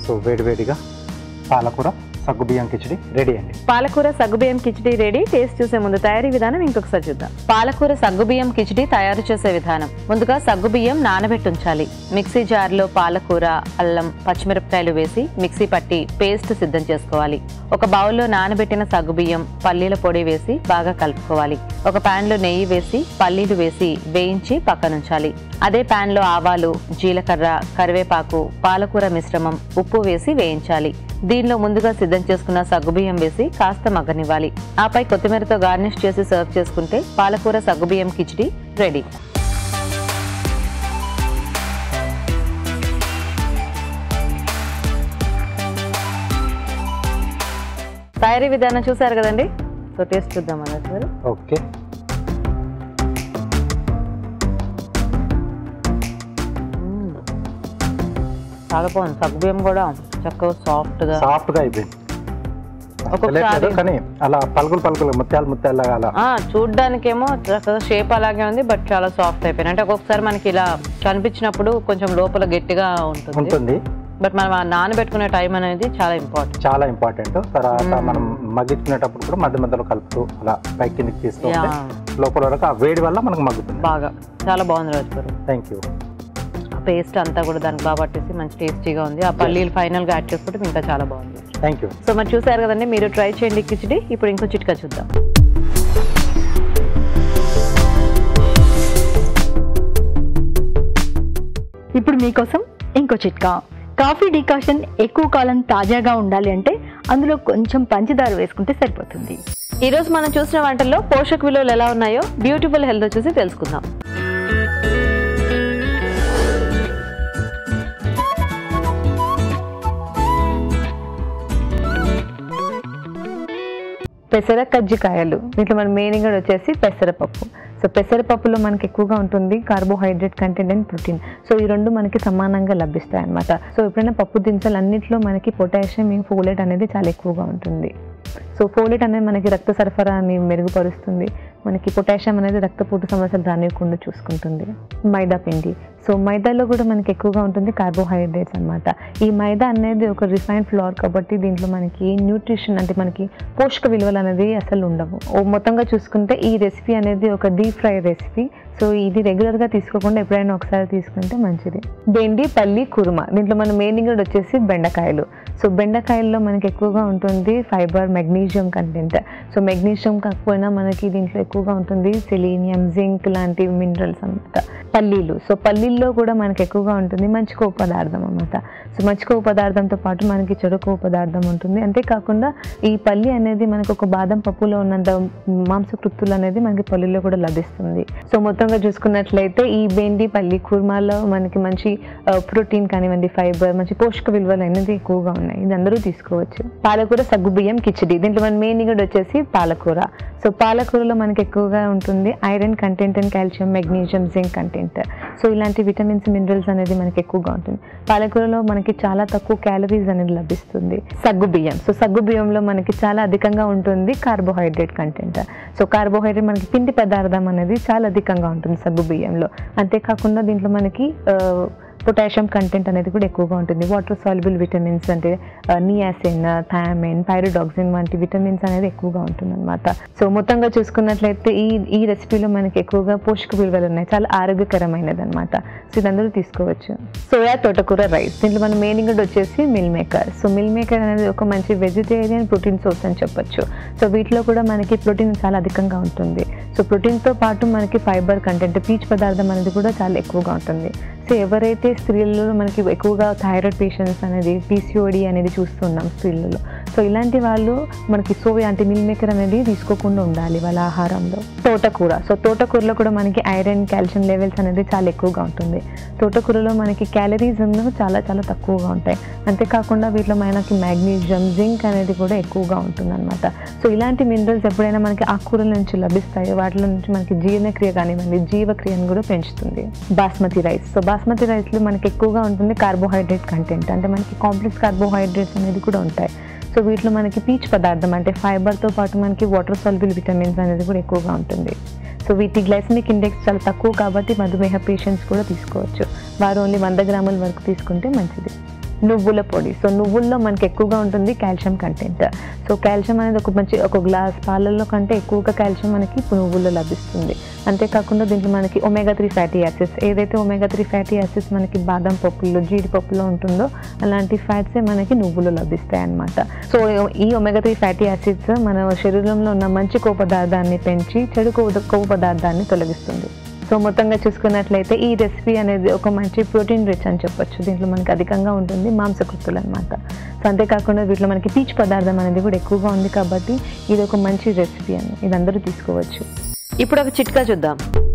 సో వేడివేడిగా పాలకూర సగ్గుబియ్యం కిచడి రెడీ అండి పాలకూర సగ్గుబియ్యం కిచిడి రెడీ టేస్ట్ చూసే ముందు తయారీ విధానం ఇంకొకసారి చూద్దాం పాలకూర సగ్గుబియ్యం కిచిడి తయారు చేసే విధానం ముందుగా సగ్గుబియ్యం నానబెట్టి ఉంచాలి మిక్సీ జార్లో పాలకూర అల్లం పచ్చిమిరపకాయలు వేసి మిక్సీ పట్టి పేస్ట్ సిద్ధం చేసుకోవాలి ఒక బౌల్లో నానబెట్టిన సగ్గుబియ్యం పల్లీల పొడి వేసి బాగా కలుపుకోవాలి ఒక pan లో నెయ్యి వేసి పల్లీలు వేసి వేయించి పక్కనుంచాలి అదే pan లో ఆవాలు జీలకర్ర కరివేపాకు పాలకూర మిశ్రమం ఉప్పు వేసి వేయించాలి దీనిలో ముందుగా సిద్ధం చేసుకున్న సగ్గుబియ్యం వేసి కాస్త మగ్గనివ్వాలి ఆపై కొత్తిమీరతో గార్నిష్ చేసి సర్వ్ చేసుకుంటే పాలకూర సగ్గుబియ్యం కిచిడి రెడీ తయారీ విధానం చూసారు కదండి సో టేస్ట్ చూద్దాం అన్నట్టు ఓకే చాలా బాగుంది సగ్గుబియ్యం కూడా చక్కగా సాఫ్ట్ గా సాఫ్ట్గా అయిపోయింది ఒక్కొక్కసారి- తెలియట్లేదు, కానీ అలా పలుకులు పలుకులు ముత్యాలు ముత్యాలుగా అలా ఆ చూడ్డానికేమో చక్కగా షేప్ అలాగే ఉంది బట్ చాలా సాఫ్ట్ అయిపోయింది అంటే ఒక్కొక్కసారి మనకి ఇలా కనిపించినప్పుడు కొంచెం లోపల గట్టిగా ఉంటుంది ఉంటుంది బట్ మనం ఆ నానబెట్టుకునే టైం అనేది చాలా ఇంపార్టెంట్ చాలా ఇంపార్టెంట్ తర్వాత మనం మగ్గించుకునేటప్పుడు కూడా మధ్య మధ్యలో కలుపుతూ అలా పైకి కిందికి తీస్తూ ఉంటే లోపల వరకు ఆ వేడి వల్ల మనకు మగ్గుతుంది బాగా చాలా బాగుంది రోజు గారు థ్యాంక్ యూ ఆ పేస్ట్ అంతా కూడా దానికి బాగా పట్టేసి మంచి టేస్టీగా ఉంది ఆ పల్లీలు ఫైనల్ గా యాడ్ చేసుకుంటే ఇంకా చాలా బాగుంది థ్యాంక్ యూ సో మరి చూసారు కదండి మీరు ట్రై చేయండి కిచిడి ఇప్పుడు ఇంకో చిట్కా చూద్దాం ఇప్పుడు మీకోసం ఇంకో చిట్కా కాఫీ డికాషన్ ఎక్కువ కాలం తాజాగా ఉండాలి అంటే అందులో కొంచెం పంచదార వేసుకుంటే సరిపోతుంది ఈ రోజు మనం చూసిన వంటల్లో పోషక విలువలు ఎలా ఉన్నాయో బ్యూటిఫుల్ హెల్త్ చూసి తెలుసుకుందాం పెసర కజ్జికాయలు దీంట్లో మన మెయిన్ ఇంగ్రీడియంట్ వచ్చేసి పెసరపప్పు సో పెసరపప్పులో మనకి ఎక్కువగా ఉంటుంది carbohydrate content and protein so ఈ రెండు మనకి సమానంగా లభిస్తాయి అన్నమాట సో ఎప్పుడైనా పప్పు దినుసులు అన్నింటిలో మనకి పొటాషియం ఫోలేట్ అనేది చాలా ఎక్కువగా ఉంటుంది సో ఫోలేట్ అనేది మనకి రక్త సరఫరాని మెరుగుపరుస్తుంది మనకి పొటాషియం అనేది రక్తపోటు సమస్యలు రానివ్వకుండా చూసుకుంటుంది మైదా పిండి సో మైదాలో కూడా మనకి ఎక్కువగా ఉంటుంది కార్బోహైడ్రేట్స్ అన్నమాట ఈ మైదా అనేది ఒక రిఫైన్ ఫ్లోర్ కాబట్టి దీంట్లో మనకి న్యూట్రిషన్ అంటే మనకి పోషక విలువలు అనేది అసలు ఉండవు ఓ మొత్తంగా చూసుకుంటే ఈ రెసిపీ అనేది ఒక డీప్ ఫ్రై రెసిపీ సో ఇది రెగ్యులర్గా తీసుకోకుండా ఎప్పుడైనా ఒకసారి తీసుకుంటే మంచిది బెండి పల్లి కుర్మా దీంట్లో మన మెయిన్ ఇంగ్రీడియంట్ వచ్చేసి బెండకాయలు సో బెండకాయల్లో మనకి ఎక్కువగా ఉంటుంది fibre magnesium content so magnesium కాకపోయినా మనకి దీంట్లో ఎక్కువగా ఉంటుంది సెలీనియం జింక్ లాంటి మినరల్స్ అన్నమాట పల్లీలు సో పల్లీల్లో కూడా మనకి ఎక్కువగా ఉంటుంది మంచి కొవ్వు పదార్థం అన్నమాట సో మంచి కొవ్వు పదార్థంతో పాటు మనకి చెడు కొవ్వు పదార్థం ఉంటుంది అంతేకాకుండా ఈ పల్లి అనేది మనకు ఒక బాదం పప్పులో ఉన్నంత మాంసకృత్తులు అనేది మనకి పల్లీలో కూడా లభిస్తుంది సో మొత్తంగా చూసుకున్నట్లయితే ఈ బెండి పల్లి కుర్మాలో మనకి మంచి ప్రోటీన్ కానివ్వండి ఫైబర్ మంచి పోషక విలువలు అనేది ఎక్కువగా ఉన్నాయి ఇది అందరూ తీసుకోవచ్చు పాలకూర సగ్గుబియ్యం కిచిడి దీంట్లో మన మెయిన్ ఇంగ్రీడియంట్ వచ్చేసి పాలకూర సో పాలకూరలో మనకి ఎక్కువగా ఉంటుంది iron content and calcium magnesium zinc content so ఇలాంటి విటమిన్స్ మినరల్స్ అనేది మనకి ఎక్కువగా ఉంటుంది పాలకూరలో మనకి చాలా తక్కువ క్యాలరీస్ అనేది లభిస్తుంది సగ్గు బియ్యం సో సగ్గు బియ్యంలో మనకి చాలా అధికంగా ఉంటుంది కార్బోహైడ్రేట్ కంటెంట్ సో కార్బోహైడ్రేట్ మనకి పిండి పదార్థం అనేది చాలా అధికంగా ఉంటుంది సగ్గు బియ్యంలో అంతేకాకుండా దీంట్లో మనకి ఆ, పొటాషియం కంటెంట్ అనేది కూడా ఎక్కువగా ఉంటుంది వాటర్ సాల్యుబుల్ విటమిన్స్ అంటే నియాసిన్ థయామిన్ పైరోడాక్సిన్ వంటి విటమిన్స్ అనేది ఎక్కువగా ఉంటుంది అనమాట సో మొత్తంగా చూసుకున్నట్లయితే ఈ ఈ రెసిపీలో మనకి ఎక్కువగా పోషక విలువలు ఉన్నాయి చాలా ఆరోగ్యకరమైనది అనమాట సో ఇది అందరూ తీసుకోవచ్చు సోయా తోటకూర రైస్ దీంట్లో మన మెయిన్ ఇంగ్రీడియంట్ వచ్చేసి meal maker so meal maker అనేది ఒక మంచి వెజిటేరియన్ ప్రోటీన్ సోర్స్ అని చెప్పొచ్చు సో వీటిలో కూడా మనకి ప్రోటీన్ చాలా అధికంగా ఉంటుంది సో ప్రోటీన్తో పాటు మనకి ఫైబర్ కంటెంట్ పీచ్ పదార్థం అనేది కూడా చాలా ఎక్కువగా ఉంటుంది సో ఎవరైతే స్త్రీలలో మనకి ఎక్కువగా థైరాయిడ్ పేషెంట్స్ అనేది పీసీఓడి అనేది చూస్తున్నాం స్త్రీలలో సో ఇలాంటి వాళ్ళు మనకి సోయా అంటే మిల్ మేకర్ అనేది తీసుకోకుండా ఉండాలి వాళ్ళ ఆహారంలో తోటకూర సో తోటకూరలో కూడా మనకి ఐరన్ కాల్షియం లెవెల్స్ అనేది చాలా ఎక్కువగా ఉంటుంది తోటకూరలో మనకి క్యాలరీస్ అనేవి చాలా చాలా తక్కువగా ఉంటాయి అంతేకాకుండా వీటిలో మనకి మ్యాగ్నీషియం జింక్ అనేది కూడా ఎక్కువగా ఉంటుంది అనమాట సో ఇలాంటి మినరల్స్ ఎప్పుడైనా మనకి ఆకుకూరల నుంచి లభిస్తాయో వాటిలో నుంచి మనకి జీర్ణక్రియ కానివ్వండి జీవక్రియను కూడా పెంచుతుంది బాస్మతి రైస్ సో బాస్మతి రైస్లో మనకి ఎక్కువగా ఉంటుంది కార్బోహైడ్రేట్ కంటెంట్ అంటే మనకి కాంప్లెక్స్ కార్బోహైడ్రేట్స్ అనేది కూడా ఉంటాయి సో వీటిలో మనకి పీచ్ పదార్థం అంటే ఫైబర్తో పాటు మనకి వాటర్ సాల్బుల్ విటమిన్స్ అనేది కూడా ఎక్కువగా ఉంటుంది సో వీటి గ్లైసమిక్ ఇండెక్స్ చాలా తక్కువ కాబట్టి మధుమేహ పేషెంట్స్ కూడా తీసుకోవచ్చు వారు ఓన్లీ వంద గ్రాముల వరకు తీసుకుంటే మంచిది నువ్వుల పొడి సో నువ్వుల్లో మనకి ఎక్కువగా ఉంటుంది కాల్షియం కంటెంట్ సో కాల్షియం అనేది ఒక మంచి ఒక గ్లాస్ పాలల్లో కంటే ఎక్కువగా కాల్షియం మనకి నువ్వుల్లో లభిస్తుంది అంతేకాకుండా దీంట్లో మనకి ఒమేగా త్రీ ఫ్యాటీ యాసిడ్స్ ఏదైతే ఒమేగా త్రీ ఫ్యాటీ యాసిడ్స్ మనకి బాదం పప్పుల్లో జీడిపప్పులో ఉంటుందో అలాంటి ఫ్యాట్సే మనకి నువ్వులు లభిస్తాయి అన్నమాట సో ఈ ఒమేగా త్రీ ఫ్యాటీ యాసిడ్స్ మన శరీరంలో ఉన్న మంచి కొవ్వు పదార్థాన్ని పెంచి చెడు కొవ్వు కొవ్వు పదార్థాన్ని తొలగిస్తుంది సో మొత్తంగా చూసుకున్నట్లయితే ఈ రెసిపీ అనేది ఒక మంచి ప్రోటీన్ రిచ్ అని చెప్పొచ్చు దీంట్లో మనకి అధికంగా ఉంటుంది మాంసకృతులు అనమాట సో అంతేకాకుండా వీటిలో మనకి పీచు పదార్థం అనేది కూడా ఎక్కువగా ఉంది కాబట్టి ఇది ఒక మంచి రెసిపీ అని ఇది అందరూ తీసుకోవచ్చు ఇప్పుడు ఒక చిట్కా చూద్దాం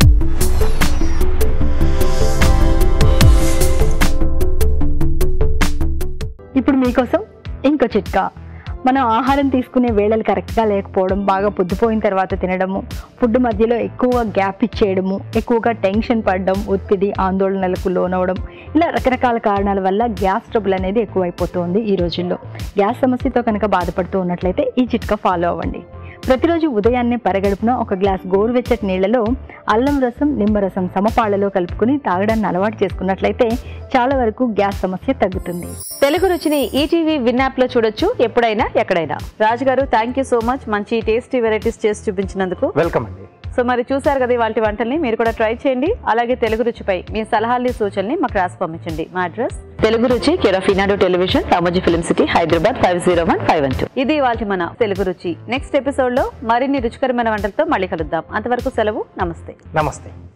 ఇప్పుడు మీకోసం ఇంకో చిట్కా మనం ఆహారం తీసుకునే వేళలు కరెక్ట్గా లేకపోవడం బాగా పొద్దుపోయిన తర్వాత తినడము ఫుడ్ మధ్యలో ఎక్కువ గ్యాప్ ఇచ్చేయడము ఎక్కువగా టెన్షన్ పడడం ఒత్తిడి ఆందోళనలకు లోనవడం ఇలా రకరకాల కారణాల వల్ల గ్యాస్ ట్రబుల్ అనేది ఎక్కువైపోతుంది ఈ రోజుల్లో గ్యాస్ సమస్యతో కనుక బాధపడుతూ ఉన్నట్లయితే ఈ చిట్కా ఫాలో అవ్వండి ప్రతిరోజు ఉదయాన్నే పరగడుపున ఒక గ్లాస్ గోరువెచ్చటి నీళ్లలో అల్లం రసం నిమ్మరసం సమపాళ్లలో కలుపుకుని తాగడాన్ని అలవాటు చేసుకున్నట్లయితే చాలా వరకు గ్యాస్ సమస్య తగ్గుతుంది తెలుగు రుచిని ఈటీవీ విన్ యాప్ లో చూడొచ్చు ఎప్పుడైనా ఎక్కడైనా Raju garu thank you so much మంచి టేస్టీ వెరైటీస్ చేసి చూపించినందుకు వెల్కమ్ అండి సో మరి చూసారు కదా ఇవాళ వంటల్ని మీరు కూడా ట్రై చేయండి అలాగే తెలుగు రుచిపై మీ సలహాలు సూచనల్ని మాకు రాసి పంపించండి మా address Telugu Ruchi care of Eenadu television Ramoji film city Hyderabad five zero one five one two ఇది ఇవాళ మన తెలుగు రుచి నెక్స్ట్ ఎపిసోడ్ లో మరిన్ని రుచికరమైన వంటలతో మళ్ళీ కలుద్దాం అంతవరకు సెలవు నమస్తే నమస్తే